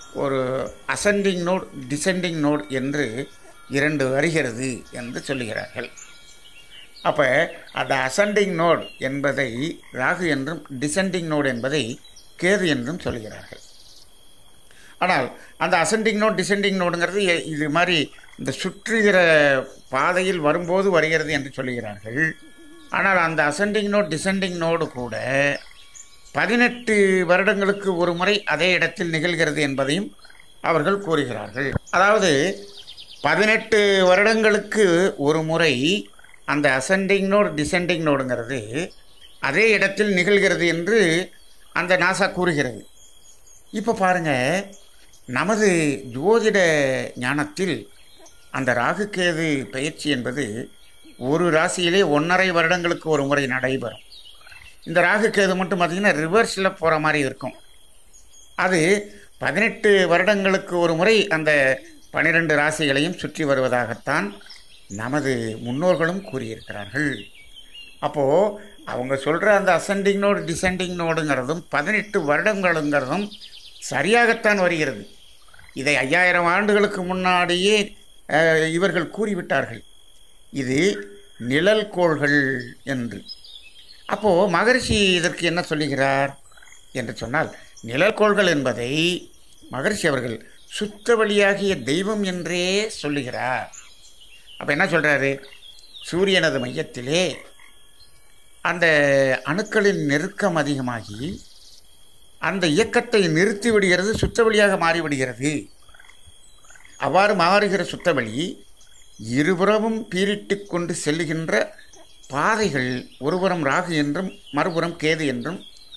ஒரு அசெண்டிங் நோட் டிசெண்டிங் நோட் என்று இரண்டு வருகிறது என்று சொல்லுகிறார்கள் அப்போ அந்த அசெண்டிங் நோட் என்பதை ராகு என்றும் டிசெண்டிங் நோட் என்பதை கேது என்றும் சொல்கிறார்கள் ஆனால் அந்த அசெண்டிங் நோட் டிசெண்டிங் நோடுங்கிறது எ- இது மாதிரி இந்த சுற்றுகிற பாதையில் வரும்போது வருகிறது என்று சொல்லுகிறார்கள் ஆனால் அந்த அசெண்டிங் நோட் டிசெண்டிங் நோடு கூட பதினெட்டு வருடங்களுக்கு ஒரு முறை அதே இடத்தில் நிகழ்கிறது என்பதையும் அவர்கள் கூறுகிறார்கள் அதாவது பதினெட்டு வருடங்களுக்கு ஒரு முறை அந்த அசெண்டிங் நோட் டிசெண்டிங் நோடுங்கிறது அதே இடத்தில் நிகழ்கிறது என்று அந்த நாசா கூறுகிறது இப்போ பாருங்க நமது ஜோதிட ஞானத்தில் அந்த ராகுகேது பயிற்சி என்பது ஒரு ராசியிலே ஒன்றரை வருடங்களுக்கு ஒரு முறை நடைபெறும் இந்த ராகுகேது மட்டும் பார்த்திங்கன்னா ரிவர்ஸில் போகிற மாதிரி இருக்கும் அது பதினெட்டு வருடங்களுக்கு ஒரு முறை அந்த பனிரெண்டு ராசிகளையும் சுற்றி வருவதாகத்தான் நமது முன்னோர்களும் கூறியிருக்கிறார்கள் அப்போது அவங்க சொல்கிற அந்த அசெண்டிங் நோடு டிசெண்டிங் நோடுங்கிறதும் பதினெட்டு வருடங்களுங்கிறதும் சரியாகத்தான் வருகிறது இதை ஐயாயிரம் ஆண்டுகளுக்கு முன்னாடியே அஹ், இவர்கள் கூறிவிட்டார்கள் இது நிழல் கோள்கள் என்று அப்போது மகரிஷி இதற்கு என்ன சொல்லுகிறார் என்று சொன்னால் நிழற்கோள்கள் என்பதை மகரிஷி அவர்கள் சுத்த வழியாகிய தெய்வம் என்றே சொல்லுகிறார் அப்போ என்ன சொல்கிறாரு சூரியனது மையத்திலே அந்த அணுக்களின் நெருக்கம் அதிகமாகி அந்த இயக்கத்தை நிறுத்தி விடுகிறது சுத்த வழியாக மாறிவிடுகிறது அவ்வாறு மாறுகிற சுத்தவழி இருபுறமும் பீரிட்டு கொண்டு செல்லுகின்ற பாதைகள் ஒருபுறம் ராகு என்றும் மறுபுறம் கேது என்றும்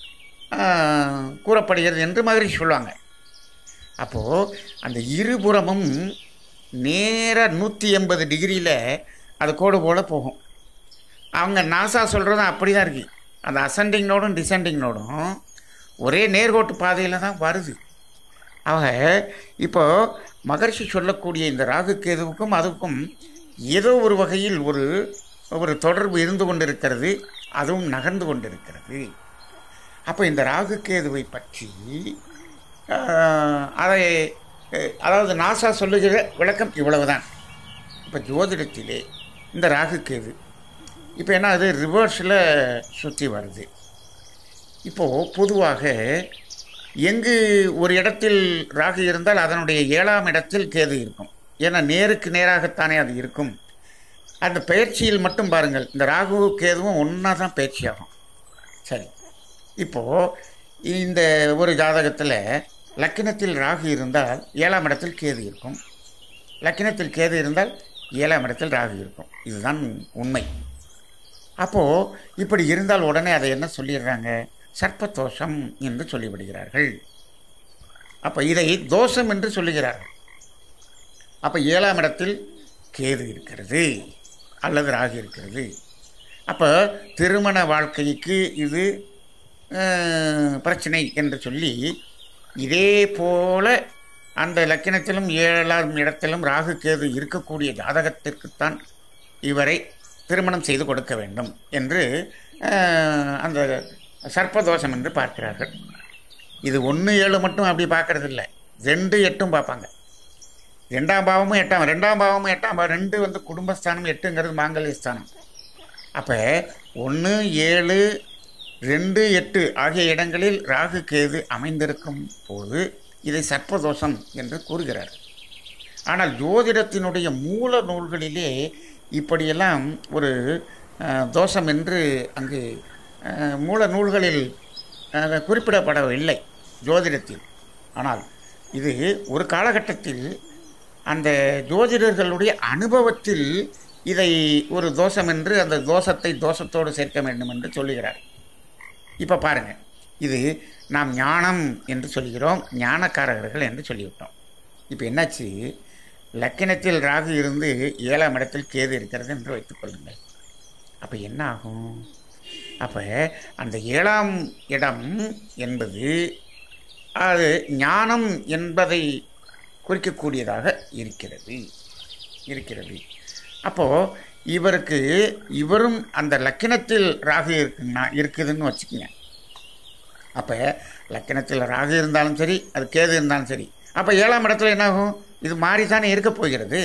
ஆஹ், கூறப்படுகிறது என்று மகரிஷி சொல்லுவாங்க அப்போது அந்த இருபுறமும் நேராக நூற்றி எண்பது டிகிரியில் அது கோடு போல் போகும் அவங்க நாசா சொல்கிறதும் அப்படி தான் இருக்குது அந்த அசெண்டிங் நோடும் டிசெண்டிங் நோடும் ஒரே நேர்கோட்டு பாதையில் தான் வருது ஆக இப்போ மகர்ஷி சொல்லக்கூடிய இந்த ராகு கேதுவுக்கும் அதுக்கும் ஏதோ ஒரு வகையில் ஒரு ஒரு தொடர்பு இருந்து கொண்டிருக்கிறது அதுவும் நகர்ந்து கொண்டிருக்கிறது அப்போ இந்த ராகு கேதுவை பற்றி ஆஹ், அதை அஹ், அதாவது நாசா சொல்லுகிற விளக்கம் இவ்வளவுதான் இப்போ ஜோதிடத்திலே இந்த ராகு கேது இப்போ என்ன அது ரிவர்ஸில் சுற்றி வருது இப்போது பொதுவாக எங்கு ஒரு இடத்தில் ராகு இருந்தால் அதனுடைய ஏழாம் இடத்தில் கேது இருக்கும் ஏன்னா நேருக்கு நேராகத்தானே அது இருக்கும் அந்த பயிற்சியில் மட்டும் பாருங்கள் இந்த ராகு கேதுவும் ஒன்றா தான் பயிற்சியாகும் சரி இப்போது இந்த ஒரு ஜாதகத்தில் லக்கினத்தில் ராகு இருந்தால் ஏழாம் இடத்தில் கேது இருக்கும் லக்கினத்தில் கேது இருந்தால் ஏழாம் இடத்தில் ராகு இருக்கும் இதுதான் உண்மை அப்போது இப்படி இருந்தால் உடனே அதை என்ன சொல்லிடுறாங்க சர்ப்பதோஷம் என்று சொல்லிவிடுகிறார்கள் அப்போ இதை தோஷம் என்று சொல்லுகிறார்கள் அப்போ ஏழாம் இடத்தில் கேது இருக்கிறது அல்லது ராகு இருக்கிறது அப்போ திருமண வாழ்க்கைக்கு இது அஹ், பிரச்சனை என்று சொல்லி இதே போல அந்த லக்கினத்திலும் ஏழாம் இடத்திலும் ராகு கேது இருக்கக்கூடிய ஜாதகத்திற்குத்தான் இவரை திருமணம் செய்து கொடுக்க வேண்டும் என்று அஹ், அந்த சர்ப்பதோஷம் என்று பார்க்கிறார்கள் இது ஒன்று ஏழு மட்டும் அப்படி பார்க்கறது இல்லை ரெண்டு எட்டும் பார்ப்பாங்க ரெண்டாம் பாவமும் எட்டாம் ரெண்டாம் பாவமும் எட்டாம் பாவம் ரெண்டு வந்து குடும்பஸ்தானம் எட்டுங்கிறது மாங்கல்யஸ்தானம் அப்போ ஒன்று ஏழு ரெண்டு எட்டு ஆகிய இடங்களில் ராகு கேது அமைந்திருக்கும் போது இதை சர்ப்பதோஷம் என்று கூறுகிறார் ஆனால் ஜோதிடத்தினுடைய மூல நூல்களிலே இப்படியெல்லாம் ஒரு அஹ், தோஷம் என்று அங்கு அஹ், மூல நூல்களில் அஹ், குறிப்பிடப்படவில்லை ஜோதிடத்தில் ஆனால் இது ஒரு காலகட்டத்தில் அந்த ஜோதிடர்களுடைய அனுபவத்தில் இதை ஒரு தோஷம் என்று அந்த தோஷத்தை தோஷத்தோடு சேர்க்க வேண்டும் என்று சொல்லுகிறார் இப்போ பாருங்கள் இது நாம் ஞானம் என்று சொல்கிறோம் ஞானக்காரர்கள் என்று சொல்லிவிட்டோம் இப்போ என்னாச்சு லக்கினத்தில் ராகு இருந்து ஏழாம் இடத்தில் கேது இருக்கிறது என்று வைத்துக்கொள்ளுங்கள் அப்போ என்ன ஆகும் அப்போ அந்த ஏழாம் இடம் என்பது அது ஞானம் என்பதை குறிக்கக்கூடியதாக இருக்கிறது இருக்கிறது அப்போது இவருக்கு இவரும் அந்த லக்கினத்தில் ராகு இருக்குன்னா இருக்குதுன்னு வச்சுக்கோங்க அப்போ லக்கினத்தில் ராகு இருந்தாலும் சரி அது கேது இருந்தாலும் சரி அப்போ ஏழாம் இடத்துல என்ன ஆகும் இது மாறி தானே இருக்க போகிறது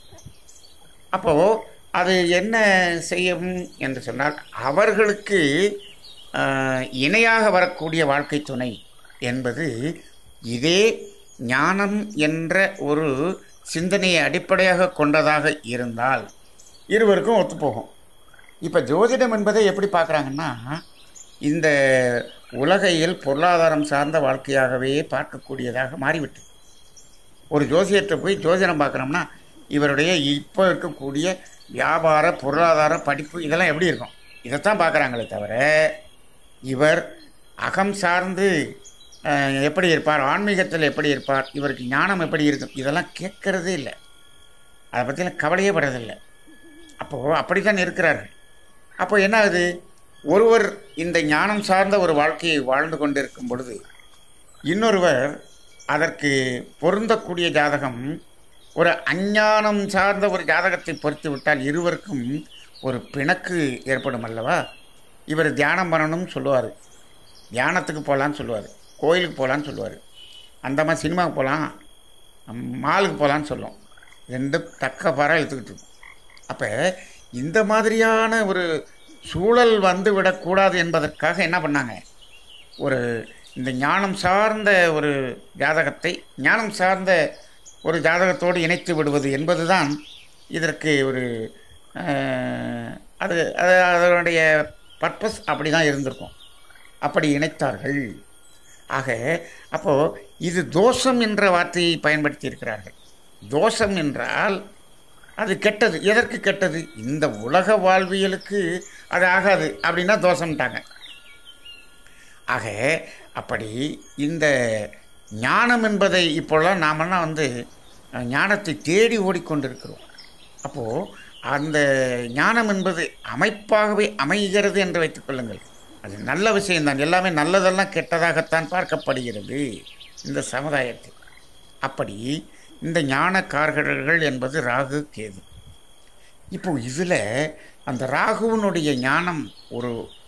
அப்போது அது என்ன செய்யும் என்று சொன்னால் அவர்களுக்கு ஆஹ், இணையாக வரக்கூடிய வாழ்க்கை துணை என்பது இதே ஞானம் என்ற ஒரு சிந்தனையை அடிப்படையாக கொண்டதாக இருந்தால் இருவருக்கும் ஒத்துப்போகும் இப்போ ஜோதிடம் என்பதை எப்படி பார்க்குறாங்கன்னா இந்த உலகையில் பொருளாதாரம் சார்ந்த வாழ்க்கையாகவே பார்க்கக்கூடியதாக மாறிவிட்டது ஒரு ஜோசியத்தை போய் ஜோதிடம் பார்க்குறோம்னா இவருடைய இப்போ இருக்கக்கூடிய வியாபார பொருளாதார படிப்பு இதெல்லாம் எப்படி இருக்கும் இதைத்தான் பார்க்குறாங்களே தவிர இவர் அகம் சார்ந்து அஹ், எப்படி இருப்பார் ஆன்மீகத்தில் எப்படி இருப்பார் இவருக்கு ஞானம் எப்படி இருக்கும் இதெல்லாம் கேட்கறதே இல்லை அதை பற்றிலாம் கவலையே படுறதில்லை அப்போது அப்படித்தான் இருக்கிறார்கள் அப்போ என்ன ஆகுது ஒருவர் இந்த ஞானம் சார்ந்த ஒரு வாழ்க்கையை வாழ்ந்து கொண்டிருக்கும் பொழுது இன்னொருவர் அதற்கு பொருந்தக்கூடிய ஜாதகம் ஒரு அஞ்ஞானம் சார்ந்த ஒரு ஜாதகத்தை பொறுத்து விட்டால் இருவருக்கும் ஒரு பிணக்கு ஏற்படும் அல்லவா இவர் தியானம் பண்ணணும்னு சொல்லுவார் தியானத்துக்கு போகலான்னு சொல்லுவார் கோயிலுக்கு போகலான்னு சொல்லுவார் அந்த மாதிரி சினிமாவுக்கு போகலாம் மாலுக்கு போகலான்னு சொல்லும் ரெண்டும் தக்க பாரா இழுத்துக்கிட்டு இருக்கும் அப்போ இந்த மாதிரியான ஒரு சூழல் வந்து விடக்கூடாது என்பதற்காக என்ன பண்ணாங்க ஒரு இந்த ஞானம் சார்ந்த ஒரு ஜாதகத்தை ஞானம் சார்ந்த ஒரு ஜாதகத்தோடு இணைத்து விடுவது என்பதுதான் இதற்கு ஒரு அஹ், அது அது அதனுடைய பர்பஸ் அப்படி தான் இருந்திருக்கும் அப்படி இணைத்தார்கள் ஆக அப்போது இது தோஷம் என்ற வார்த்தையை பயன்படுத்தி இருக்கிறார்கள் தோஷம் என்றால் அது கெட்டது எதற்கு கெட்டது இந்த உலக வாழ்வியலுக்கு அது ஆகாது அப்படின்னா தோஷம்ட்டாங்க ஆக அப்படி இந்த ஞானம் என்பதை இப்போல்லாம் நாமெல்லாம் வந்து அஹ், ஞானத்தை தேடி ஓடிக்கொண்டிருக்கிறோம் அப்போது அந்த ஞானம் என்பது அமைப்பாகவே அமைகிறது என்று வைத்துக்கொள்ளுங்கள் அது நல்ல விஷயம்தான் எல்லாமே நல்லதெல்லாம் கெட்டதாகத்தான் பார்க்கப்படுகிறது இந்த சமுதாயத்தில் அப்படி இந்த ஞானக்காரர்கள் என்பது ராகு கேது இப்போ இதில் அந்த ராகுவினுடைய ஞானம் ஒரு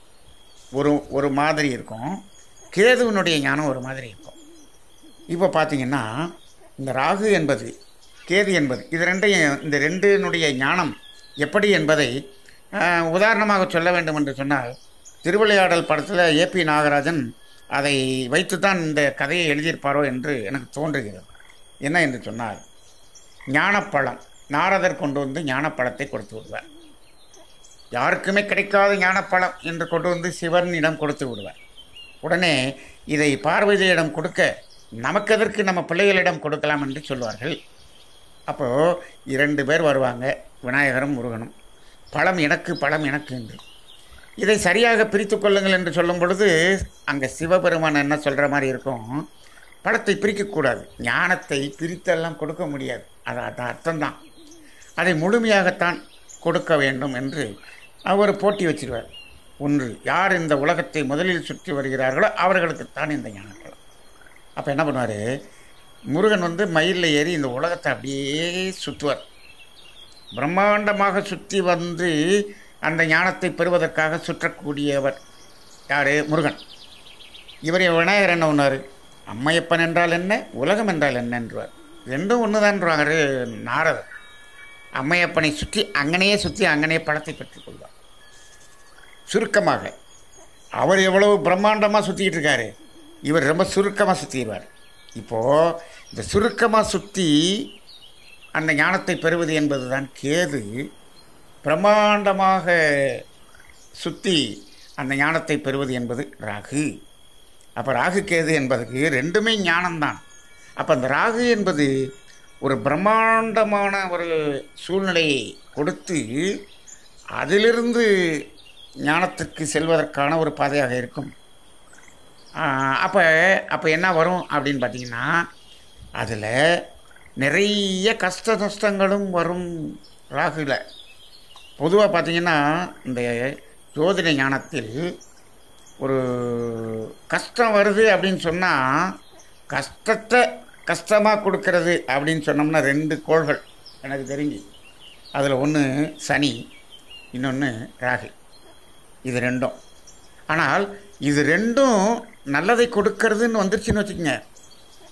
ஒரு ஒரு மாதிரி இருக்கும் கேதுவினுடைய ஞானம் ஒரு மாதிரி இருக்கும் இப்போ பார்த்தீங்கன்னா இந்த ராகு என்பது கேது என்பது இது ரெண்டையும் இந்த ரெண்டினுடைய ஞானம் எப்படி என்பதை ஆஹ், உதாரணமாக சொல்ல வேண்டும் என்று சொன்னால் திருவிளையாடல் படத்தில் ஏபி நாகராஜன் அதை வைத்துத்தான் இந்த கதையை எழுதியிருப்பாரோ என்று எனக்கு தோன்றுகிறது என்ன என்று சொன்னால் ஞானப்பழம் நாரதர் கொண்டு வந்து ஞானப்பழத்தை கொடுத்து விடுவார் யாருக்குமே கிடைக்காத ஞானப்பழம் என்று கொண்டு வந்து சிவனிடம் கொடுத்து விடுவார் உடனே இதை பார்வதியிடம் கொடுக்க நமக்கு எதற்கு நம்ம பிள்ளைகளிடம் கொடுக்கலாம் என்று சொல்வார்கள் அப்போது இரண்டு பேர் வருவாங்க விநாயகரும் முருகனும் பழம் எனக்கு பழம் எனக்கு என்று இதை சரியாக பிரித்து கொள்ளுங்கள் என்று சொல்லும் பொழுது அங்கே சிவபெருமான் என்ன சொல்கிற மாதிரி இருக்கும் பழத்தை பிரிக்கக்கூடாது ஞானத்தை பிரித்தெல்லாம் கொடுக்க முடியாது அது அது அர்த்தம்தான் அதை முழுமையாகத்தான் கொடுக்க வேண்டும் என்று அவர் போட்டி வச்சிருவார் ஒன்று யார் இந்த உலகத்தை முதலில் சுற்றி வருகிறார்களோ அவர்களுக்குத்தான் இந்த ஞானப்பழம் அப்போ என்ன பண்ணுவார் முருகன் வந்து மயிலில் ஏறி இந்த உலகத்தை அப்படியே சுற்றுவார் பிரம்மாண்டமாக சுற்றி வந்து அந்த ஞானத்தை பெறுவதற்காக சுற்றக்கூடியவர் யார் முருகன் இவர் விநாயகர் என்ன ஒன்றார் அம்மையப்பன் என்றால் என்ன உலகம் என்றால் என்ன என்றுவார் ரெண்டும் ஒன்று தான்றாரு நாரதர் அம்மையப்பனை சுற்றி அங்கனையே சுற்றி அங்கனையே பழத்தை பெற்றுக்கொள்வார் சுருக்கமாக அவர் எவ்வளவு பிரம்மாண்டமாக சுற்றிக்கிட்டு இருக்காரு இவர் ரொம்ப சுருக்கமாக சுற்றிடுவார் இப்போது இந்த சுருக்கமாக சுற்றி அந்த ஞானத்தை பெறுவது என்பது தான் கேது பிரம்மாண்டமாக சுற்றி அந்த ஞானத்தை பெறுவது என்பது ராகு அப்போ ராகு கேது என்பதுக்கு ரெண்டுமே ஞானம்தான் அப்போ அந்த ராகு என்பது ஒரு பிரம்மாண்டமான ஒரு சூழ்நிலையை கொடுத்து அதிலிருந்து ஞானத்திற்கு செல்வதற்கான ஒரு பாதையாக இருக்கும் அப்போ அப்போ என்ன வரும் அப்படின்னு பார்த்தீங்கன்னா அதில் நிறைய கஷ்ட நஷ்டங்களும் வரும் ராகுல பொதுவாக பார்த்தீங்கன்னா இந்த ஜோதிட ஞானத்தில் ஒரு கஷ்டம் வருது அப்படின்னு சொன்னால் கஷ்டத்தை கஷ்டமாக கொடுக்கறது அப்படின்னு சொன்னோம்னா ரெண்டு கோள்கள் எனக்கு தெரிஞ்சு அதில் ஒன்று சனி இன்னொன்று ராகு இது ரெண்டும் ஆனால் இது ரெண்டும் நல்லதை கொடுக்கறதுன்னு வந்துருச்சுன்னு வச்சுக்கோங்க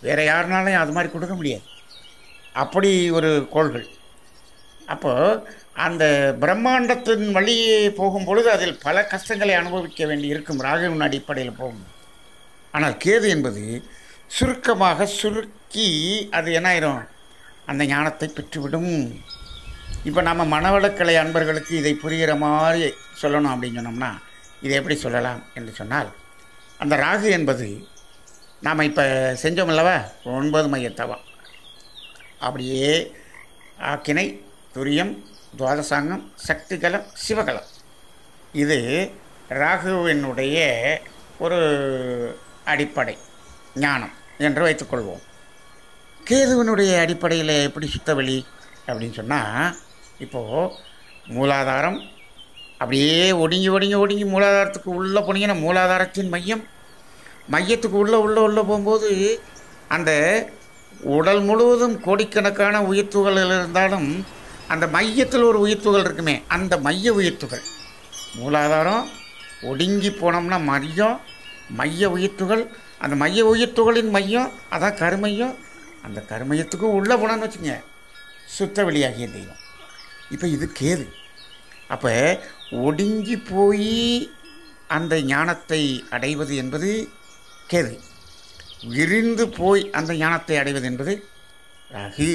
வேறு யாருனாலையும் அது மாதிரி கொடுக்க முடியாது அப்படி ஒரு கோள்கள் அப்போது அந்த பிரம்மாண்டத்தின் வழியே போகும் பொழுது அதில் பல கஷ்டங்களை அனுபவிக்க வேண்டி இருக்கும் ராகுவின் அடிப்படையில் போகும் ஆனால் கேது என்பது சுருக்கமாக சுருக்கி அது என்ன ஆயிரும் அந்த ஞானத்தை பெற்றுவிடும் இப்போ நம்ம மனவளக்கலை அன்பர்களுக்கு இதை புரிகிற மாதிரி சொல்லணும் அப்படின்னு சொன்னோம்னா இதை எப்படி சொல்லலாம் என்று சொன்னால் அந்த ராகு என்பது நாம் இப்போ செஞ்சோம் அல்லவா ஒன்பது மையத்தவம் அப்படியே ஆக்கினை துரியம் துவாதசாங்கம் சக்திகலம் சிவகலம் இது ராகுவினுடைய ஒரு அடிப்படை ஞானம் என்று வைத்துக்கொள்வோம் கேதுவனுடைய அடிப்படையில் எப்படி சுத்தவெளி அப்படின்னு சொன்னால் இப்போது மூலாதாரம் அப்படியே ஒடுங்கி ஒடுங்கி ஒடுங்கி மூலாதாரத்துக்கு உள்ளே போனீங்கன்னா மூலாதாரத்தின் மையம் மையத்துக்கு உள்ளே உள்ளே உள்ளே போகும்போது அந்த உடல் முழுவதும் கோடிக்கணக்கான உயிர்த்துகள் இருந்தாலும் அந்த மையத்தில் ஒரு உயிர்த்துகள் இருக்குமே அந்த மைய உயிர்த்துகள் மூலாதாரம் ஒடுங்கி போனோம்னா மையம் மைய உயிர்த்துகள் அந்த மைய உயிர்த்துகளின் மையம் அதான் கருமையம் அந்த கருமையத்துக்கும் உள்ளே போனோன்னு வச்சுங்க சுத்த வெளியாகிய தெய்வம் இப்போ இது கேது அப்போ ஒடுங்கி போய் அந்த ஞானத்தை அடைவது என்பது கேது விரிந்து போய் அந்த ஞானத்தை அடைவது என்பது ராகு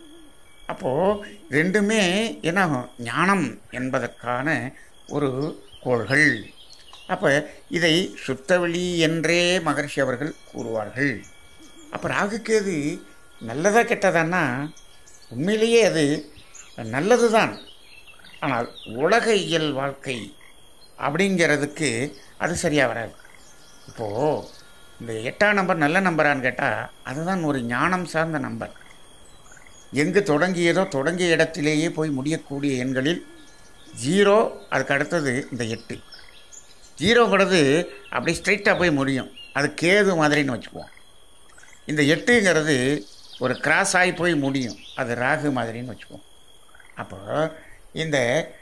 அப்போது ரெண்டுமே என்னாகும் ஞானம் என்பதற்கான ஒரு கோள்கள் அப்போ இதை சுத்தவெளி என்றே மகர்ஷி அவர்கள் கூறுவார்கள் அப்போ ராகுக்கேது நல்லதா கெட்டதான்னா உண்மையிலேயே அது நல்லது தான் ஆனால் உலக இயல் வாழ்க்கை அப்படிங்கிறதுக்கு அது சரியாக வராது இப்போது இந்த எட்டாம் நம்பர் நல்ல நம்பரான்னு கேட்டால் அதுதான் ஒரு ஞானம் சார்ந்த நம்பர் எங்கு தொடங்கியதோ தொடங்கிய இடத்திலேயே போய் முடியக்கூடிய எண்களில் ஜீரோ அதுக்கு அடுத்தது இந்த எட்டு ஜீரோங்கிறது அப்படி ஸ்ட்ரைட்டாக போய் முடியும் அது கேது மாதிரின்னு வச்சுக்குவோம் இந்த எட்டுங்கிறது ஒரு கிராஸ் ஆகி போய் முடியும் அது ராகு மாதிரின்னு வச்சுக்குவோம் அப்போ இந்த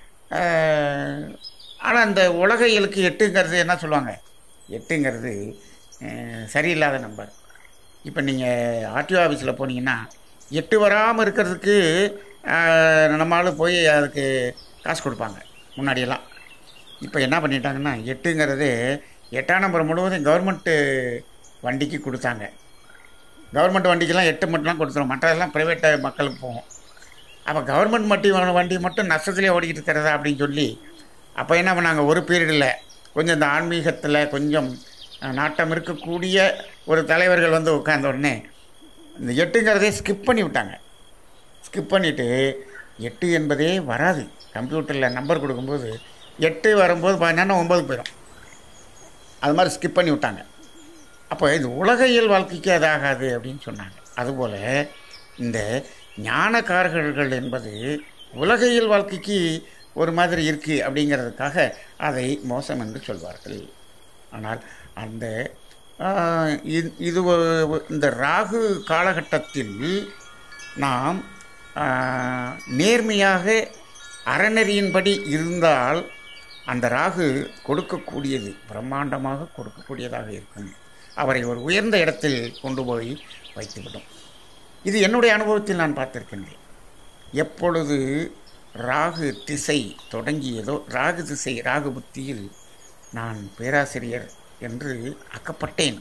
ஆனால் இந்த உலக இயலுக்கு எட்டுங்கிறது என்ன சொல்லுவாங்க எட்டுங்கிறது அஹ், சரியில்லாத நம்பர் இப்போ நீங்கள் ஆர்டிஓ ஆஃபீஸில் போனீங்கன்னா எட்டு வராமல் இருக்கிறதுக்கு அஹ், நம்ம ஆளு போய் அதுக்கு காசு கொடுப்பாங்க முன்னாடியெல்லாம் இப்போ என்ன பண்ணிட்டாங்கன்னா எட்டுங்கிறது எட்டாம் நம்பர் முழுவதும் கவர்மெண்ட்டு வண்டிக்கு கொடுத்தாங்க கவர்மெண்ட் வண்டிக்கெல்லாம் எட்டு மட்டும்லாம் கொடுத்துரும் மற்றதெல்லாம் ப்ரைவேட் மக்களுக்கு போகும் அப்போ கவர்மெண்ட் மட்டி வண்டி மட்டும் நஷ்டத்திலே ஓடிக்கிட்டு இருக்கிறதா அப்படின்னு சொல்லி அப்போ என்ன பண்ணாங்க ஒரு பீரியடில் கொஞ்சம் இந்த ஆன்மீகத்தில் கொஞ்சம் அஹ், நாட்டம் இருக்கக்கூடிய ஒரு தலைவர்கள் வந்து உட்கார்ந்த உடனே இந்த எட்டுங்கிறதே ஸ்கிப் பண்ணி விட்டாங்க ஸ்கிப் பண்ணிவிட்டு எட்டு என்பதே வராது கம்ப்யூட்டரில் நம்பர் கொடுக்கும்போது எட்டு வரும்போது பார்த்தீங்கன்னா ஒம்பது போயிடும் அது மாதிரி ஸ்கிப் பண்ணி விட்டாங்க அப்போ இது உலக இயல் வாழ்க்கைக்கு அது ஆகாது அப்படின்னு சொன்னாங்க அதுபோல் இந்த ஞானக்காரர்கள் என்பது உலக இயல் வாழ்க்கைக்கு ஒரு மாதிரி இருக்குது அப்படிங்கிறதுக்காக அதை மோசம் என்று சொல்வார்கள் ஆனால் அந்த ஆஹ், இது- இது ஒரு- இந்த ராகு காலகட்டத்தில் நாம் ஆஹ், நேர்மையாக அறநெறியின்படி இருந்தால் அந்த ராகு கொடுக்கக்கூடியது பிரம்மாண்டமாக கொடுக்கக்கூடியதாக இருக்கும் அவரை ஒரு உயர்ந்த இடத்தில் கொண்டு போய் வைத்துவிடும் இது என்னுடைய அனுபவத்தில் நான் பார்த்திருக்கின்றேன் எப்பொழுது ராகு திசை தொடங்கியதோ ராகு திசை ராகு புத்தியில் நான் பேராசிரியர் என்று ஆக்கப்பட்டேன்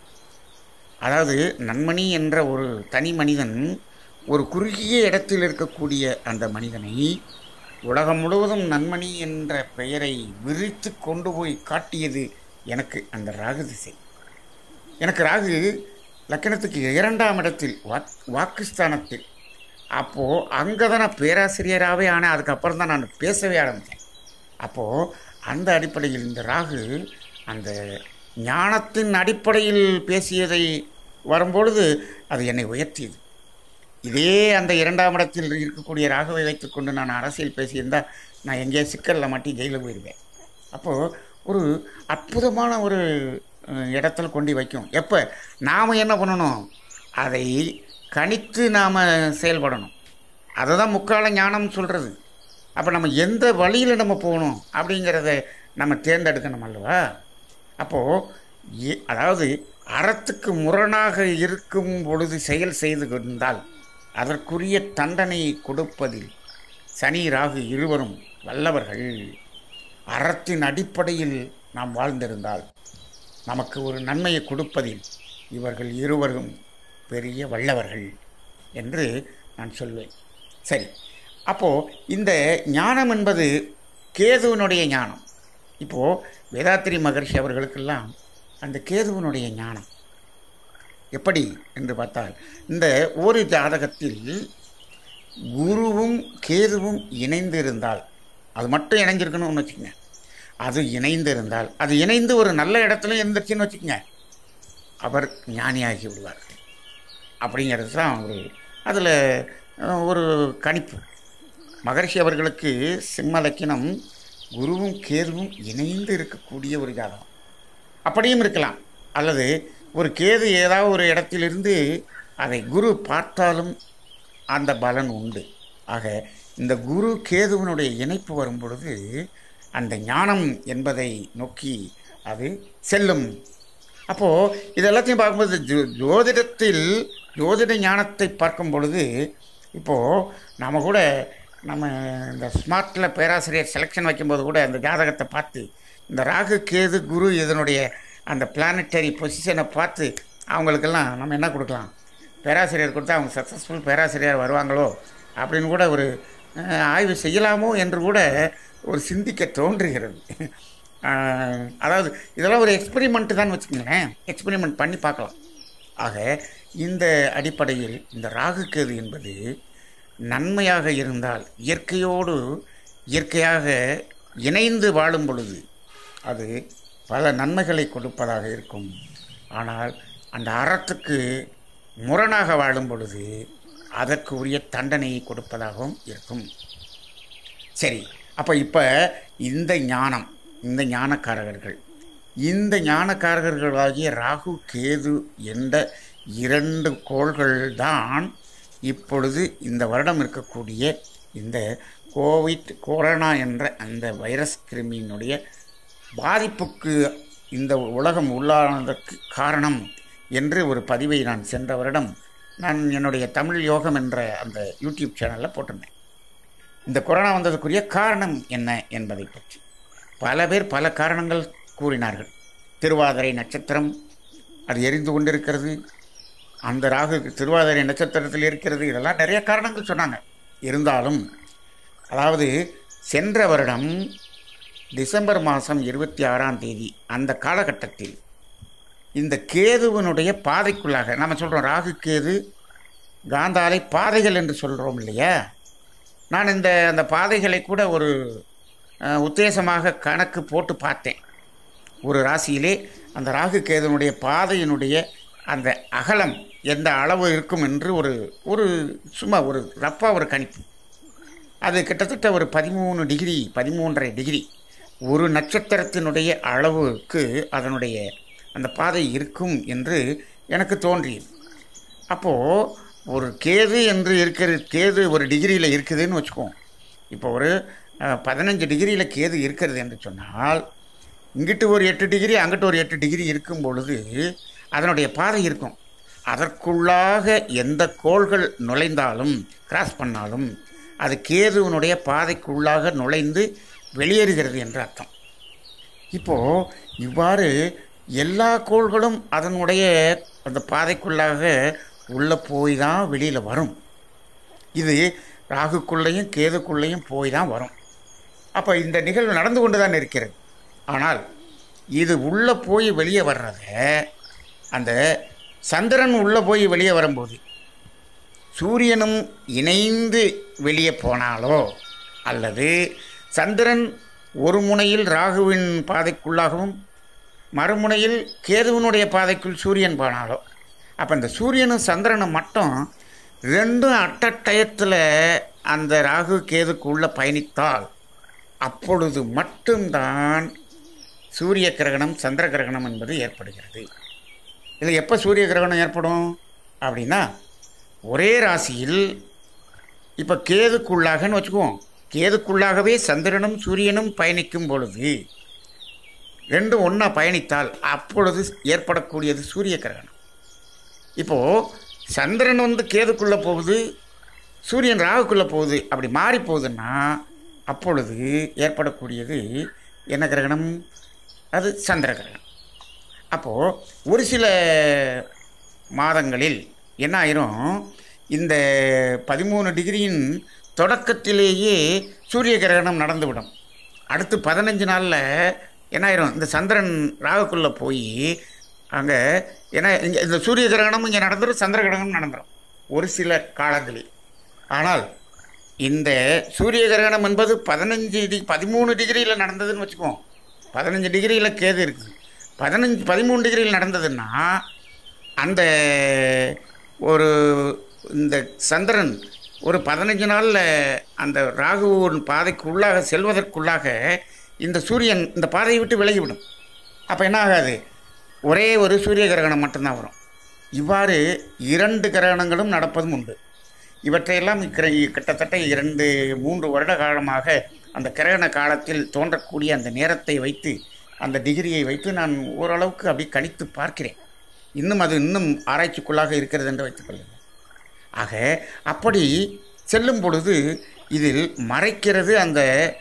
அதாவது நன்மணி என்ற ஒரு தனி மனிதன் ஒரு குறுகிய இடத்தில் இருக்கக்கூடிய அந்த மனிதனை உலகம் முழுவதும் நன்மணி என்ற பெயரை விரித்து கொண்டு போய் காட்டியது எனக்கு அந்த ராகு திசை எனக்கு ராகு லக்கணத்துக்கு இரண்டாம் இடத்தில் வாக் வாக்குஸ்தானத்தில் அப்போது அங்கே தான் நான் பேராசிரியராகவே ஆனேன் அதுக்கப்புறம் தான் நான் பேசவே ஆரம்பித்தேன் அப்போது அந்த அடிப்படையில் இந்த ராகு அந்த ஞானத்தின் அடிப்படையில் பேசியதை வரும்பொழுது அது என்னை உயர்த்தியது இதே அந்த இரண்டாம் இடத்தில் இருக்கக்கூடிய ராகுவை வைத்துக்கொண்டு நான் அரசியல் பேசியிருந்தால் நான் எங்கேயோ சிக்கலில் மாட்டி ஜெயிலில் போயிடுவேன் அப்போது ஒரு அற்புதமான ஒரு அஹ், இடத்துல கொண்டு வைக்கும் எப்போ நாம் என்ன பண்ணணும் அதை கணித்து நாம் செயல்படணும் அதை தான் முக்கால ஞானம் சொல்கிறது அப்போ நம்ம எந்த வழியில் நம்ம போகணும் அப்படிங்கிறத நம்ம தேர்ந்தெடுக்கணும் அல்லவா அப்போது எ- அதாவது அறத்துக்கு முரணாக இருக்கும் பொழுது செயல் செய்து கொண்டால் அதற்குரிய தண்டனையை கொடுப்பதில் சனி ராகு இருவரும் வல்லவர்கள் அறத்தின் அடிப்படையில் நாம் வாழ்ந்திருந்தால் நமக்கு ஒரு நன்மையை கொடுப்பதில் இவர்கள் இருவரும் பெரிய வல்லவர்கள் என்று நான் சொல்வேன் சரி அப்போது இந்த ஞானம் என்பது கேதுவனுடைய ஞானம் இப்போது வேதாத்திரி மகர்ஷி அவர்களுக்கெல்லாம் அந்த கேதுவனுடைய ஞானம் எப்படி என்று பார்த்தால் இந்த ஒரு ஜாதகத்தில் குருவும் கேதுவும் இணைந்து இருந்தால் அது மட்டும் இணைஞ்சிருக்கணும்னு வச்சுக்கோங்க அது இணைந்து இருந்தால் அது இணைந்து ஒரு நல்ல இடத்துல இருந்துச்சுன்னு வச்சுக்கோங்க அவர் ஞானியாகி விடுவார் அப்படிங்கிறது தான் ஒரு அதில் ஒரு கணிப்பு மகர்ஷி அவர்களுக்கு சிம்ம லக்கினம் குருவும் கேதுவும் இணைந்து இருக்கக்கூடிய ஒரு ஜாதகம் அப்படியும் இருக்கலாம் அல்லது ஒரு கேது ஏதாவது ஒரு இடத்திலிருந்து அதை குரு பார்த்தாலும் அந்த பலன் உண்டு ஆக இந்த குரு கேதுவனுடைய இணைப்பு வரும் பொழுது அந்த ஞானம் என்பதை நோக்கி அது செல்லும் அப்போது இது எல்லாத்தையும் பார்க்கும்போது ஜோ ஜோதிடத்தில் ஜோதிட ஞானத்தை பார்க்கும் பொழுது இப்போது நம்ம கூட நம்ம இந்த ஸ்மார்ட்டில் பேராசிரியர் செலெக்ஷன் வைக்கும்போது கூட அந்த ஜாதகத்தை பார்த்து இந்த ராகு கேது குரு இதனுடைய அந்த பிளானட்டரி பொசிஷனை பார்த்து அவங்களுக்கெல்லாம் நம்ம என்ன கொடுக்கலாம் பேராசிரியர் கொடுத்தா அவங்க சக்ஸஸ்ஃபுல் பேராசிரியர் வருவாங்களோ அப்படின்னு கூட ஒரு அஹ், ஆய்வு செய்யலாமோ என்று கூட ஒரு சிந்திக்க தோன்றுகிறது அஹ், அதாவது இதெல்லாம் ஒரு எக்ஸ்பெரிமெண்ட்டு தான் வச்சுக்கோங்களேன் எக்ஸ்பெரிமெண்ட் பண்ணி பார்க்கலாம் ஆக இந்த அடிப்படையில் இந்த ராகுக்கேது என்பது நன்மையாக இருந்தால் இயற்கையோடு இயற்கையாக இணைந்து வாழும் பொழுது அது பல நன்மைகளை கொடுப்பதாக இருக்கும் ஆனால் அந்த அறத்துக்கு முரணாக வாழும் பொழுது அதற்கு உரிய தண்டனையை கொடுப்பதாகவும் இருக்கும் சரி அப்போ இப்போ இந்த ஞானம் இந்த ஞானக்காரகர்கள் இந்த ஞானக்காரர்களாகிய ராகு கேது என்ற இரண்டு கோள்கள் தான் இப்பொழுது இந்த வருடம் இருக்கக்கூடிய இந்த கோவிட் கொரோனா என்ற அந்த வைரஸ் கிருமியினுடைய பாதிப்புக்கு இந்த உலகம் உள்ளானதற்கு காரணம் என்று ஒரு பதிவை நான் சென்ற வருடம் நான் என்னுடைய தமிழ் யோகம் என்ற அந்த யூடியூப் சேனலில் போட்டிருந்தேன் இந்த கொரோனா வந்ததுக்குரிய காரணம் என்ன என்பதை பற்றி பல பேர் பல காரணங்கள் கூறினார்கள் திருவாதிரை நட்சத்திரம் அது எரிந்து கொண்டிருக்கிறது அந்த ராகு திருவாதிரை நட்சத்திரத்தில் இருக்கிறது இதெல்லாம் நிறைய காரணங்கள் சொன்னாங்க இருந்தாலும் அதாவது சென்ற வருடம் டிசம்பர் மாதம் இருபத்தி ஆறாம் தேதி அந்த காலகட்டத்தில் இந்த கேதுவனுடைய பாதைக்குள்ளாக நம்ம சொல்கிறோம் ராகு கேது காந்தாலை பாதைகள் என்று சொல்கிறோம் இல்லையா நான் இந்த அந்த பாதைகளை கூட ஒரு அஹ், உத்தேசமாக கணக்கு போட்டு பார்த்தேன் ஒரு ராசியிலே அந்த ராகு கேதுனுடைய பாதையினுடைய அந்த அகலம் எந்த அளவு இருக்கும் என்று ஒரு ஒரு சும்மா ஒரு ரப்பாக ஒரு கணிப்பு அது கிட்டத்தட்ட ஒரு பதிமூணு டிகிரி பதிமூன்றரை டிகிரி ஒரு நட்சத்திரத்தினுடைய அளவுக்கு அதனுடைய அந்த பாதை இருக்கும் என்று எனக்கு தோன்றியது அப்போது ஒரு கேது என்று இருக்கிற கேது ஒரு டிகிரியில் இருக்குதுன்னு வச்சுக்குவோம் இப்போ ஒரு அஹ், பதினஞ்சு டிகிரியில் கேது இருக்கிறது என்று சொன்னால் இங்கிட்டு ஒரு எட்டு டிகிரி அங்கிட்டு ஒரு எட்டு டிகிரி இருக்கும் பொழுது அதனுடைய பாதை இருக்கும் அதற்குள்ளாக எந்த கோள்கள் நுழைந்தாலும் கிராஸ் பண்ணாலும் அது கேதுவனுடைய பாதைக்குள்ளாக நுழைந்து வெளியேறுகிறது என்று அர்த்தம் இப்போது இவ்வாறு எல்லா கோள்களும் அதனுடைய அந்த பாதைக்குள்ளாக உள்ளே போய் தான் வெளியில் வரும் இது ராகுக்குள்ளேயும் கேதுக்குள்ளேயும் போய் தான் வரும் அப்போ இந்த நிகழ்வு நடந்து கொண்டு தான் இருக்கிறது ஆனால் இது உள்ளே போய் வெளியே வர்றத அந்த சந்திரன் உள்ளே போய் வெளியே வரும்போது சூரியனும் இணைந்து வெளியே போனாலோ அல்லது சந்திரன் ஒரு முனையில் ராகுவின் பாதைக்குள்ளாகவும் மறுமுனையில் கேதுவனுடைய பாதைக்குள் சூரியன் போனாலோ அப்போ இந்த சூரியனும் சந்திரனும் மட்டும் ரெண்டும் அட்டட்டயத்தில் அந்த ராகு கேதுக்குள்ளே பயணித்தால் அப்பொழுது மட்டும்தான் சூரிய கிரகணம் சந்திர கிரகணம் என்பது ஏற்படுகிறது இது எப்போ சூரிய கிரகணம் ஏற்படும் அப்படின்னா ஒரே ராசியில் இப்போ கேதுக்குள்ளாகன்னு வச்சுக்குவோம் கேதுக்குள்ளாகவே சந்திரனும் சூரியனும் பயணிக்கும் பொழுது ரெண்டும் ஒன்றா பயணித்தால் அப்பொழுது ஏற்படக்கூடியது சூரிய கிரகணம் இப்போது சந்திரன் வந்து கேதுக்குள்ளே போகுது சூரியன் ராகுக்குள்ளே போகுது அப்படி மாறி போகுதுன்னா அப்பொழுது ஏற்படக்கூடியது என்ன கிரகணம் அது சந்திர கிரகணம் அப்போது ஒரு சில மாதங்களில் என்ன ஆயிரும் இந்த பதிமூணு டிகிரியின் தொடக்கத்திலேயே சூரிய கிரகணம் நடந்துவிடும் அடுத்து பதினஞ்சு நாளில் என்ன ஆயிரும் இந்த சந்திரன் ராகுக்குள்ளே போய் அங்கே ஏன்னா இங்கே இந்த சூரிய கிரகணமும் இங்கே நடந்துடும் சந்திர கிரகணம் நடந்துடும் ஒரு சில காலங்களில் ஆனால் இந்த சூரிய கிரகணம் என்பது பதினஞ்சு டி பதிமூணு டிகிரியில் நடந்ததுன்னு வச்சுக்குவோம் பதினஞ்சு டிகிரியில் கேது இருக்குது பதினஞ்சு பதிமூணு டிகிரியில் நடந்ததுன்னா அந்த ஒரு இந்த சந்திரன் ஒரு பதினஞ்சு நாளில் அந்த ராகுவின் பாதைக்கு உள்ளாக செல்வதற்குள்ளாக இந்த சூரியன் இந்த பாதையை விட்டு விலகிவிடும் அப்போ என்ன ஆகாது ஒரே ஒரு சூரிய கிரகணம் மட்டும்தான் வரும் இவ்வாறு இரண்டு கிரகணங்களும் நடப்பதும் உண்டு இவற்றையெல்லாம் கிர- கிட்டத்தட்ட இரண்டு மூன்று வருட காலமாக அந்த கிரகண காலத்தில் தோன்றக்கூடிய அந்த நேரத்தை வைத்து அந்த டிகிரியை வைத்து நான் ஓரளவுக்கு அப்படி கணித்து பார்க்கிறேன் இன்னும் அது இன்னும் ஆராய்ச்சிக்குள்ளாக இருக்கிறது என்று வைத்துக்கொள்ளுங்கள் ஆக அப்படி செல்லும் பொழுது இதில் மறைக்கிறது அந்த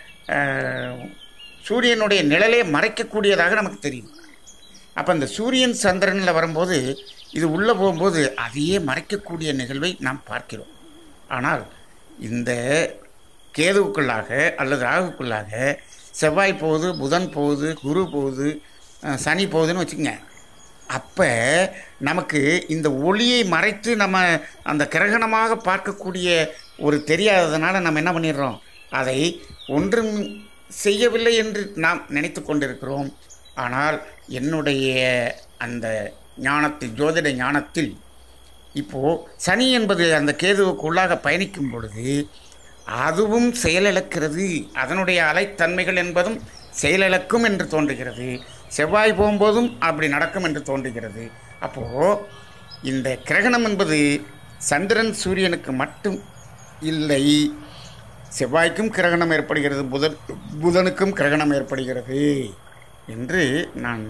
அஹ், சூரியனுடைய நிழலே மறைக்கக்கூடியதாக நமக்கு தெரியும் அப்போ அந்த சூரியன் சந்திரனில் வரும்போது இது உள்ளே போகும்போது அதையே மறைக்கக்கூடிய நிகழ்வை நாம் பார்க்கிறோம் ஆனால் இந்த கேதுவுக்குள்ளாக அல்லது ராகுக்குள்ளாக செவ்வாய் போகுது புதன் போகுது குரு போகுது அஹ், சனி போகுதுன்னு வச்சுக்கோங்க அப்போ நமக்கு இந்த ஒளியை மறைத்து நம்ம அந்த கிரகணமாக பார்க்கக்கூடிய ஒரு தெரியாததுனால நம்ம என்ன பண்ணிடுறோம் அதை ஒன்றும் செய்யவில்லை என்று நாம் நினைத்து கொண்டிருக்கிறோம் ஆனால் என்னுடைய அந்த ஞானத்தில் ஜோதிட ஞானத்தில் இப்போது சனி என்பது அந்த கேதுவுக்கு உள்ளாக பயணிக்கும் பொழுது அதுவும் செயலிழக்கிறது அதனுடைய அலைத்தன்மைகள் என்பதும் செயலிழக்கும் என்று தோன்றுகிறது செவ்வாய் போகும்போதும் அப்படி நடக்கும் என்று தோன்றுகிறது அப்போது இந்த கிரகணம் என்பது சந்திரன் சூரியனுக்கு மட்டும் இல்லை செவ்வாய்க்கும் கிரகணம் ஏற்படுகிறது புதன் புதனுக்கும் கிரகணம் ஏற்படுகிறது என்று நான்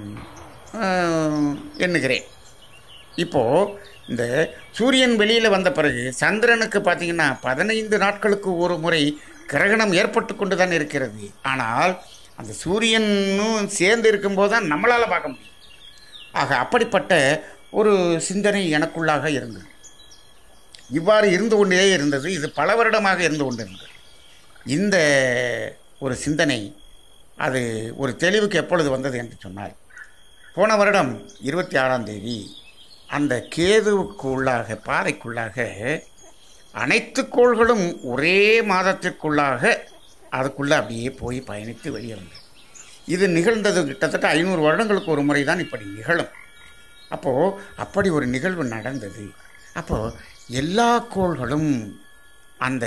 ஆஹ், எண்ணுகிறேன் இப்போது இந்த சூரியன் வெளியில் வந்த பிறகு சந்திரனுக்கு பார்த்தீங்கன்னா பதினைந்து நாட்களுக்கு ஒரு முறை கிரகணம் ஏற்பட்டு கொண்டு தான் இருக்கிறது ஆனால் அந்த சூரியனும் சேர்ந்து இருக்கும்போது தான் நம்மளால் பார்க்க முடியும் ஆக அப்படிப்பட்ட ஒரு சிந்தனை எனக்குள்ளாக இருந்தது இவ்வாறு இருந்து கொண்டே இருந்தது இது பல வருடமாக இருந்து கொண்டிருந்தது இந்த ஒரு சிந்தனை அது ஒரு தெளிவுக்கு எப்பொழுது வந்தது என்று சொன்னால் போன வருடம் இருபத்தி ஆறாம் தேதி அந்த கேதுவுக்கு உள்ளாக பாதைக்குள்ளாக அனைத்து கோள்களும் ஒரே மாதத்திற்குள்ளாக அதுக்குள்ளே அப்படியே போய் பயணித்து வெளியே வந்தது இது நிகழ்ந்தது கிட்டத்தட்ட ஐநூறு வருடங்களுக்கு ஒரு முறை தான் இப்படி நிகழும் அப்போது அப்படி ஒரு நிகழ்வு நடந்தது அப்போது எல்லா கோள்களும் அந்த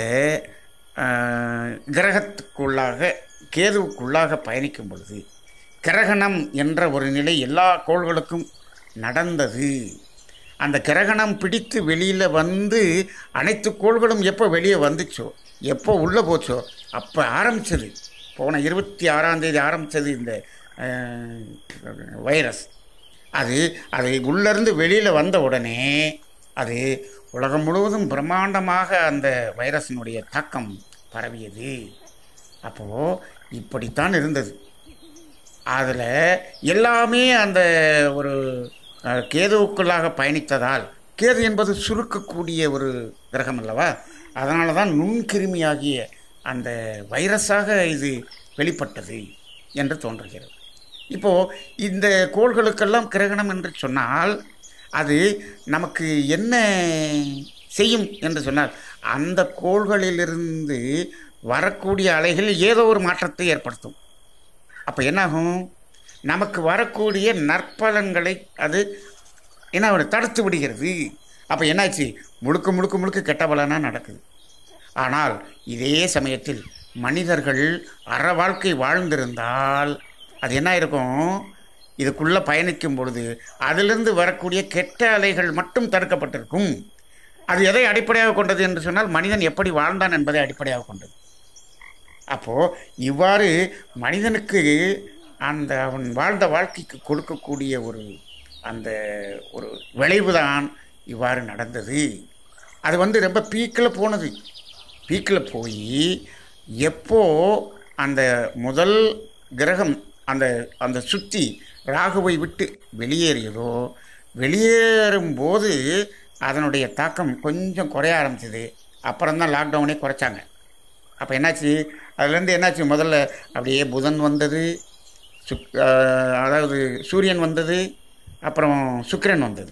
ஆஹ், கிரகத்துக்குள்ளாக கேதுவுக்குள்ளாக பயணிக்கும் பொழுது கிரகணம் என்ற ஒரு நிலை எல்லா கோள்களுக்கும் நடந்தது அந்த கிரகணம் பிடித்து வெளியில் வந்து அனைத்து கோள்களும் எப்போ வெளியே வந்துச்சோ எப்போ உள்ளே போச்சோ அப்போ ஆரம்பிச்சது போன இருபத்தி ஆறாம் தேதி ஆரம்பித்தது இந்த அஹ், வைரஸ் அது அதை உள்ளேருந்து வெளியில் வந்த உடனே அது உலகம் முழுவதும் பிரம்மாண்டமாக அந்த வைரஸினுடைய தாக்கம் பரவியது அப்போது இப்படித்தான் இருந்தது அதில் எல்லாமே அந்த ஒரு அஹ், கேதுவுக்குள்ளாக பயணித்ததால் கேது என்பது சுருக்கக்கூடிய ஒரு கிரகம் அல்லவா அதனால தான் நுண்கிருமியாகிய அந்த வைரஸாக இது வெளிப்பட்டது என்று தோன்றுகிறது இப்போது இந்த கோள்களுக்கெல்லாம் கிரகணம் என்று சொன்னால் அது நமக்கு என்ன செய்யும் என்று சொன்னால் அந்த கோள்களிலிருந்து வரக்கூடிய அலைகள் ஏதோ ஒரு மாற்றத்தை ஏற்படுத்தும் அப்போ என்னாகும் நமக்கு வரக்கூடிய நற்பலன்களை அது என்ன ஒரு தடுத்து விடுகிறது அப்போ என்னாச்சு முழுக்க முழுக்க முழுக்க கெட்ட பலனாக நடக்குது ஆனால் இதே சமயத்தில் மனிதர்கள் அற வாழ்க்கை வாழ்ந்திருந்தால் அது என்ன இருக்கும் இதுக்குள்ளே பயணிக்கும் பொழுது அதிலிருந்து வரக்கூடிய கெட்ட அலைகள் மட்டும் தடுக்கப்பட்டிருக்கும் அது எதை அடிப்படையாக கொண்டது என்று சொன்னால் மனிதன் எப்படி வாழ்ந்தான் என்பதை அடிப்படையாக கொண்டது அப்போது இவ்வாறு மனிதனுக்கு அந்த அவன் வாழ்ந்த வாழ்க்கைக்கு கொடுக்கக்கூடிய ஒரு அந்த ஒரு விளைவு தான் இவ்வாறு நடந்தது அது வந்து ரொம்ப பீக்கில் போனது பீக்கில் போய் எப்போ அந்த முதல் கிரகம் அந்த அந்த சுத்தி ராகுவை விட்டு வெளியேறியதோ வெளியேறும்போது அதனுடைய தாக்கம் கொஞ்சம் குறைய ஆரம்பிச்சது அப்புறம் தான் லாக்டவுனே குறைச்சாங்க அப்போ என்னாச்சு அதுலேருந்து என்னாச்சு முதல்ல அப்படியே புதன் வந்தது சுக் ஆஹ் அதாவது சூரியன் வந்தது அப்புறம் சுக்கிரன் வந்தது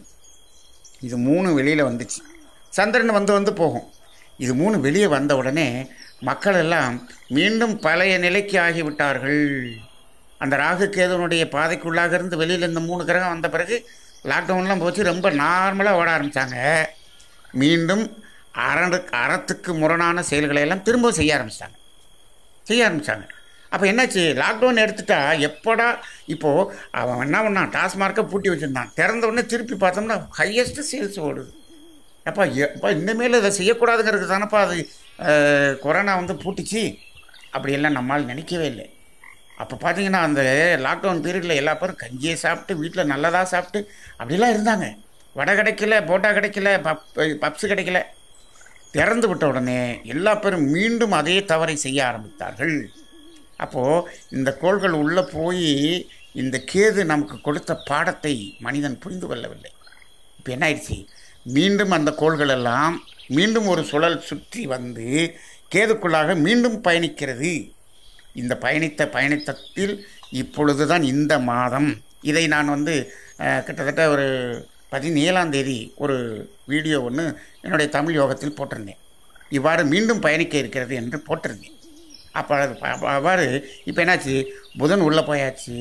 இது மூணு வெளியில் வந்துச்சு சந்திரன் வந்து வந்து போகும் இது மூணு வெளியே வந்த உடனே மக்கள் எல்லாம் மீண்டும் பழைய நிலைக்கு ஆகிவிட்டார்கள் அந்த ராகு கேதுவனுடைய பாதைக்குள்ளாக இருந்து வெளியில் இந்த மூணு கிரகம் வந்த பிறகு லாக்டவுன்லாம் போச்சு ரொம்ப நார்மலாக ஓட ஆரம்பித்தாங்க மீண்டும் அரணு அறத்துக்கு முரணான செயல்களை எல்லாம் திரும்ப செய்ய ஆரம்பிச்சிட்டாங்க செய்ய ஆரம்பித்தாங்க அப்போ என்னாச்சு லாக்டவுன் எடுத்துட்டா எப்படா இப்போது அவன் என்ன பண்ணான் டாஸ்மார்க்கை பூட்டி வச்சுருந்தான் திறந்த உடனே திருப்பி பார்த்தோம்னா ஹையஸ்ட் சேல்ஸ் ஓடுது அப்பா எப்பா இனிமேல் இதை செய்யக்கூடாதுங்கிறது தானப்பா அது அஹ், கொரோனா வந்து பூட்டிச்சு அப்படியெல்லாம் நம்மால் நினைக்கவே இல்லை அப்போ பார்த்தீங்கன்னா அந்த லாக்டவுன் பீரியடில் எல்லா பேரும் கஞ்சியை சாப்பிட்டு வீட்டில் நல்லதாக சாப்பிட்டு அப்படிலாம் இருந்தாங்க வடை கிடைக்கல போட்டா கிடைக்கல பப் பப்ஸு கிடைக்கல திறந்து விட்ட உடனே எல்லா பேரும் மீண்டும் அதே தவறை செய்ய ஆரம்பித்தார்கள் அப்போது இந்த கோள்கள் உள்ளே போய் இந்த கேது நமக்கு கொடுத்த பாடத்தை மனிதன் புரிந்து கொள்ளவில்லை இப்போ என்ன ஆயிடுச்சு மீண்டும் அந்த கோள்கள் எல்லாம் மீண்டும் ஒரு சுழல் சுற்றி வந்து கேதுக்குள்ளாக மீண்டும் பயணிக்கிறது இந்த பயணித்த பயணித்தத்தில் இப்பொழுது தான் இந்த மாதம் இதை நான் வந்து அஹ், கிட்டத்தட்ட ஒரு பதினேழாம் தேதி ஒரு வீடியோ ஒன்று என்னுடைய தமிழ் யோகத்தில் போட்டிருந்தேன் இவ்வாறு மீண்டும் பயணிக்க இருக்கிறது என்று போட்டிருந்தேன் அப்போ அது ப- அவ்வாறு இப்போ என்னாச்சு புதன் உள்ளே போயாச்சு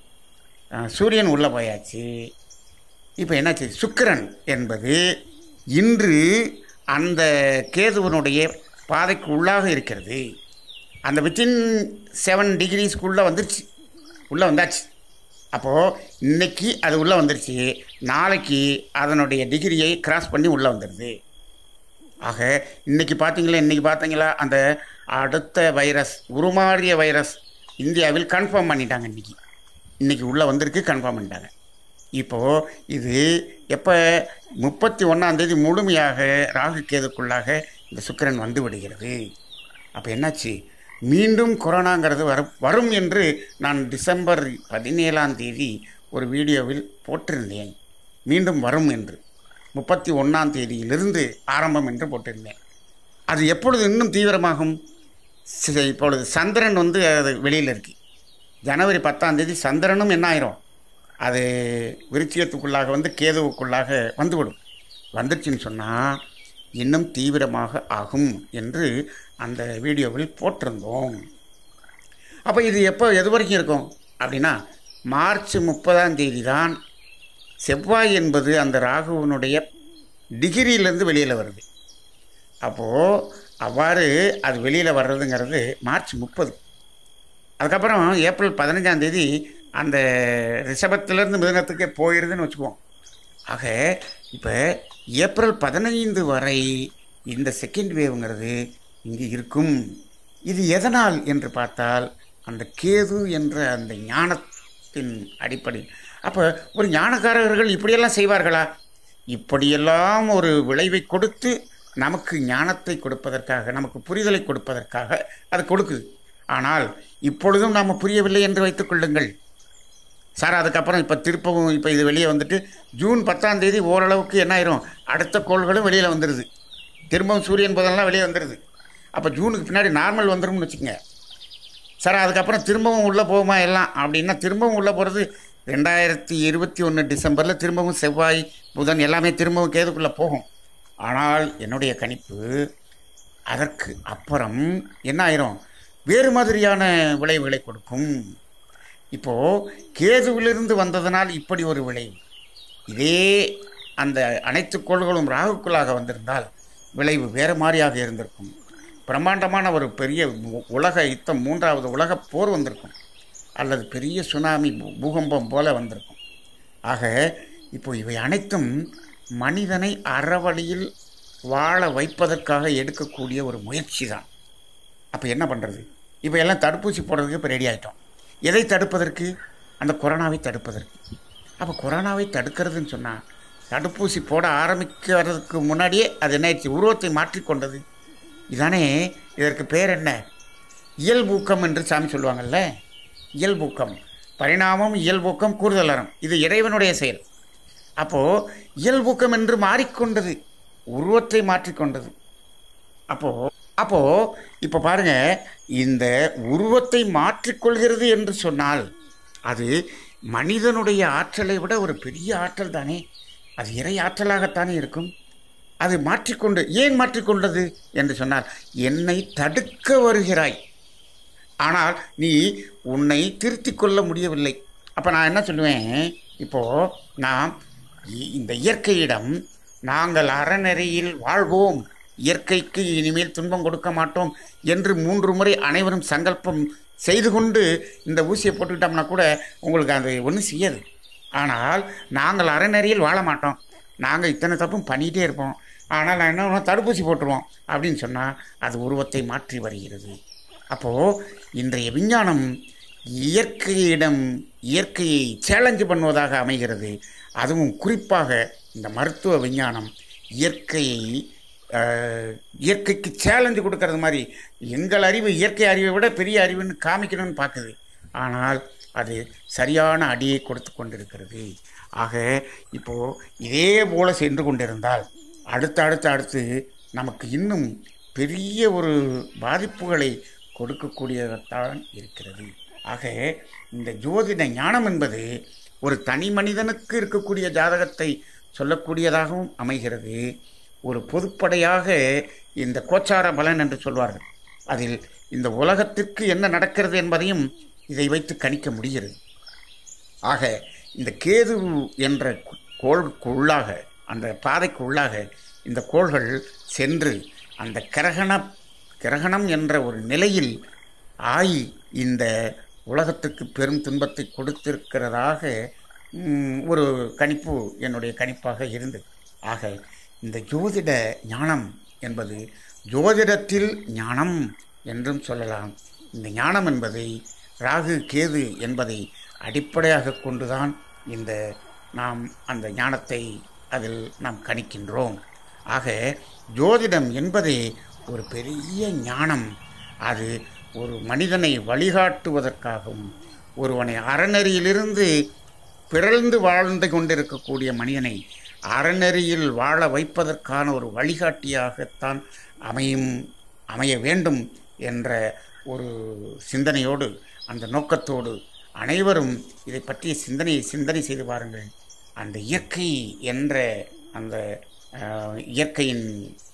அஹ், சூரியன் உள்ளே போயாச்சு இப்போ என்னாச்சு சுக்கிரன் என்பது இன்று அந்த கேதுவனுடைய பாதைக்கு உள்ளாக இருக்கிறது அந்த வித்தின் செவன் டிகிரிஸ்க்குள்ளே வந்துருச்சு உள்ளே வந்தாச்சு அப்போது இன்னைக்கு அது உள்ளே வந்துருச்சு நாளைக்கு அதனுடைய டிகிரியை கிராஸ் பண்ணி உள்ளே வந்துடுது ஆக இன்னைக்கு பார்த்தீங்களா இன்னைக்கு பார்த்தீங்களா அந்த அடுத்த வைரஸ் உருமாறிய வைரஸ் இந்தியாவில் கன்ஃபார்ம் பண்ணிட்டாங்க இன்னைக்கு இன்னைக்கு உள்ளே வந்திருக்கு கன்ஃபார்ம் பண்ணிட்டாங்க இப்போது இது எப்போ முப்பத்தி ஒன்றாந்தேதி முழுமையாக ராகு கேதுக்குள்ளாக இந்த சுக்கிரன் வந்து விடுகிறது அப்போ என்னாச்சு மீண்டும் கொரோனாங்கிறது வரும் வரும் என்று நான் டிசம்பர் பதினேழாம் தேதி ஒரு வீடியோவில் போட்டிருந்தேன் மீண்டும் வரும் என்று முப்பத்தி ஒன்றாம் தேதியிலிருந்து ஆரம்பம் என்று போட்டிருந்தேன் அது எப்பொழுது இன்னும் தீவிரமாகும் சி- இப்பொழுது சந்திரன் வந்து அது வெளியில் இருக்கு ஜனவரி பத்தாம் தேதி சந்திரனும் என்ன ஆயிரும் அது விருச்சிகத்துக்குள்ளாக வந்து கேதுவுக்குள்ளாக வந்துவிடும் வந்துருச்சுன்னு சொன்னால் இன்னும் தீவிரமாக ஆகும் என்று அந்த வீடியோவில் போட்டிருந்தோம் அப்போ இது எப்போ எது வரைக்கும் இருக்கும் அப்படின்னா மார்ச் முப்பதாம் தேதி தான் செவ்வாய் என்பது அந்த ராகுவனுடைய டிகிரியிலேருந்து வெளியில் வருது அப்போது அவ்வாறு அது வெளியில் வர்றதுங்கிறது மார்ச் முப்பது அதுக்கப்புறம் ஏப்ரல் பதினஞ்சாம் தேதி அந்த ரிஷபத்திலேருந்து மிதனத்துக்கே போயிருதுன்னு வச்சுக்குவோம் ஆக இப்போ ஏப்ரல் பதினைந்து வரை இந்த செகண்ட் வேவ்ங்கிறது இங்கே இருக்கும் இது எதனால் என்று பார்த்தால் அந்த கேது என்ற அந்த ஞானத்தின் அடிப்படை அப்போ ஒரு ஞானக்காரர்கள் இப்படியெல்லாம் செய்வார்களா இப்படியெல்லாம் ஒரு விளைவை கொடுத்து நமக்கு ஞானத்தை கொடுப்பதற்காக நமக்கு புரிதலை கொடுப்பதற்காக அது கொடுக்குது ஆனால் இப்பொழுதும் நாம் புரியவில்லை என்று வைத்துக் கொள்ளுங்கள் சார் அதுக்கப்புறம் இப்போ திருப்பவும் இப்போ இது வெளியே வந்துட்டு ஜூன் பத்தாம் தேதி ஓரளவுக்கு என்ன ஆயிரும் அடுத்த கோள்களும் வெளியில் வந்துடுது திரும்பவும் சூரியன் புதன்லாம் வெளியே வந்துடுது அப்போ ஜூனுக்கு பின்னாடி நார்மல் வந்துரும்னு வச்சுக்கோங்க சார் அதுக்கப்புறம் திரும்பவும் உள்ளே போகுமா எல்லாம் அப்படின்னா திரும்பவும் உள்ளே போகிறது ரெண்டாயிரத்தி இருபத்தி ஒன்று டிசம்பரில் திரும்பவும் செவ்வாய் புதன் எல்லாமே திரும்பவும் கேதுக்குள்ளே போகும் ஆனால் என்னுடைய கணிப்பு அதற்கு அப்புறம் என்ன ஆயிரும் வேறு மாதிரியான விளைவுகளை கொடுக்கும் இப்போது கேதுவிலிருந்து வந்ததனால் இப்படி ஒரு விளைவு இதே அந்த அனைத்து கோள்களும் ராகுக்குள்ளாக வந்திருந்தால் விளைவு வேறு மாதிரியாக இருந்திருக்கும் பிரம்மாண்டமான ஒரு பெரிய உ- உலக யுத்தம் மூன்றாவது உலக போர் வந்திருக்கும் அல்லது பெரிய சுனாமி பூ- பூகம்பம் போல வந்திருக்கும் ஆக இப்போ இவை அனைத்தும் மனிதனை அறவழியில் வாழ வைப்பதற்காக எடுக்கக்கூடிய ஒரு முயற்சி தான் அப்போ என்ன பண்ணுறது இப்போ எல்லாம் தடுப்பூசி போடுறதுக்கு இப்போ ரெடி ஆகிட்டோம் எதை தடுப்பதற்கு அந்த கொரோனாவை தடுப்பதற்கு அப்போ கொரோனாவை தடுக்கிறதுன்னு சொன்னால் தடுப்பூசி போட ஆரம்பிக்கிறதுக்கு முன்னாடியே அது என்ன ஆயிடுச்சு உருவத்தை மாற்றிக்கொண்டது இதானே இதற்கு பேர் என்ன இயல்பூக்கம் என்று சாமி சொல்லுவாங்கல்ல இயல்பூக்கம் பரிணாமம் இயல்பூக்கம் கூறுதலறம் இது இறைவனுடைய செயல் அப்போது இயல்பூக்கம் என்று மாறிக்கொண்டது உருவத்தை மாற்றிக்கொண்டது அப்போது அப்போது இப்போ பாருங்க இந்த உருவத்தை மாற்றிக்கொள்கிறது என்று சொன்னால் அது மனிதனுடைய ஆற்றலை விட ஒரு பெரிய ஆற்றல் தானே அது இறை ஆற்றலாகத்தானே இருக்கும் அது மாற்றிக்கொண்டு ஏன் மாற்றிக்கொண்டது என்று சொன்னால் என்னை தடுக்க வருகிறாய் ஆனால் நீ உன்னை திருத்திக் கொள்ள முடியவில்லை அப்போ நான் என்ன சொல்லுவேன் இப்போது நாம் இ- இந்த இயற்கையிடம் நாங்கள் அறநெறியில் வாழ்வோம் இயற்கைக்கு இனிமேல் துன்பம் கொடுக்க மாட்டோம் என்று மூன்று முறை அனைவரும் சங்கல்பம் செய்து கொண்டு இந்த ஊசியை போட்டுக்கிட்டோம்னா கூட உங்களுக்கு அது ஒன்றும் செய்யாது ஆனால் நாங்கள் அறநெறியில் வாழ மாட்டோம் நாங்கள் இத்தனை தப்பும் பண்ணிகிட்டே இருப்போம் ஆனால் நான் என்ன பண்ணுவோம், தடுப்பூசி போட்டுருவோம் அப்படின்னு சொன்னால் அது உருவத்தை மாற்றி வருகிறது அப்போது இன்றைய விஞ்ஞானம் இயற்கையிடம் இயற்கையை சேலஞ்சு பண்ணுவதாக அமைகிறது அதுவும் குறிப்பாக இந்த மருத்துவ விஞ்ஞானம் இயற்கையை அஹ், இயற்கைக்கு சேலஞ்சு கொடுக்கறது மாதிரி எங்கள் அறிவு இயற்கை அறிவை விட பெரிய அறிவுன்னு காமிக்கணும்னு பார்க்குது ஆனால் அது சரியான அடியை கொடுத்து கொண்டிருக்கிறது ஆக இப்போது இதே போல சென்று கொண்டிருந்தால் அடுத்து அடுத்து அடுத்து நமக்கு இன்னும் பெரிய ஒரு பாதிப்புகளை கொடுக்கக்கூடியதான் இருக்கிறது ஆக இந்த ஜோதிட ஞானம் என்பது ஒரு தனி மனிதனுக்கு இருக்கக்கூடிய ஜாதகத்தை சொல்லக்கூடியதாகவும் அமைகிறது ஒரு பொதுப்படையாக இந்த கோச்சார பலன் என்று சொல்வார்கள் அதில் இந்த உலகத்திற்கு என்ன நடக்கிறது என்பதையும் இதை வைத்து கணிக்க முடிகிறது ஆக இந்த கேது என்ற கோளுக்குள்ளாக அந்த பாதைக்கு உள்ளாக இந்த கோள்கள் சென்று அந்த கிரகண கிரகணம் என்ற ஒரு நிலையில் ஆயி இந்த உலகத்துக்கு பெரும் துன்பத்தை கொடுத்திருக்கிறதாக ம், ஒரு கணிப்பு என்னுடைய கணிப்பாக இருந்தது ஆக இந்த ஜோதிட ஞானம் என்பது ஜோதிடத்தில் ஞானம் என்றும் சொல்லலாம் இந்த ஞானம் என்பதை ராகு கேது என்பதை அடிப்படையாக கொண்டுதான் இந்த நாம் அந்த ஞானத்தை அதில் நாம் கணிக்கின்றோம் ஆக ஜோதிடம் என்பதே ஒரு பெரிய ஞானம் அது ஒரு மனிதனை வழிகாட்டுவதற்காகவும் ஒருவனை அறநெறியிலிருந்து பிறழ்ந்து வாழ்ந்து கொண்டிருக்கக்கூடிய மனிதனை அறநெறியில் வாழ வைப்பதற்கான ஒரு வழிகாட்டியாகத்தான் அமையும் அமைய வேண்டும் என்ற ஒரு சிந்தனையோடு அந்த நோக்கத்தோடு அனைவரும் இதை பற்றிய சிந்தனையை சிந்தனை செய்து பாருங்கள் அந்த இயற்கை என்ற அந்த அஹ், இயற்கையின்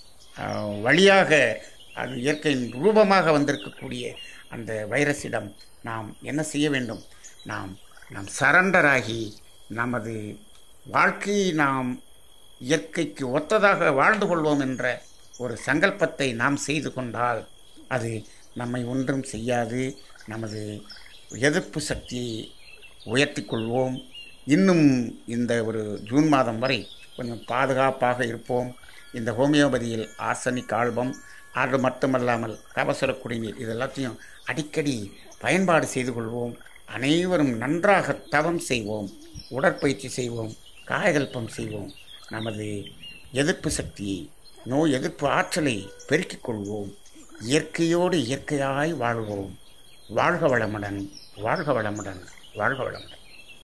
அஹ், வழியாக அது இயற்கையின் ரூபமாக வந்திருக்கக்கூடிய அந்த வைரஸிடம் நாம் என்ன செய்ய வேண்டும் நாம் நாம் சரண்டராகி நமது வாழ்க்கையை நாம் இயற்கைக்கு ஒத்ததாக வாழ்ந்து கொள்வோம் என்ற ஒரு சங்கல்பத்தை நாம் செய்து கொண்டால் அது நம்மை ஒன்றும் செய்யாது நமது எதிர்ப்பு சக்தியை உயர்த்திக் கொள்வோம் இன்னும் இந்த ஒரு ஜூன் மாதம் வரை கொஞ்சம் பாதுகாப்பாக இருப்போம் இந்த ஹோமியோபதியில் ஆர்சனிக் ஆல்பம் அது மட்டுமல்லாமல் கபசுர குடிநீர் இது எல்லாத்தையும் அடிக்கடி பயன்பாடு செய்து கொள்வோம் அனைவரும் நன்றாக தவம் செய்வோம் உடற்பயிற்சி செய்வோம் காயகல்பம் செய்வோம் நமது எதிர்ப்பு சக்தியை நோய் எதிர்ப்பு ஆற்றலை பெருக்கிக் கொள்வோம் இயற்கையோடு இயற்கையாய் வாழ்வோம் வாழ்க வளமுடன் வாழ்க வளமுடன் வாழ்க வளமுடன்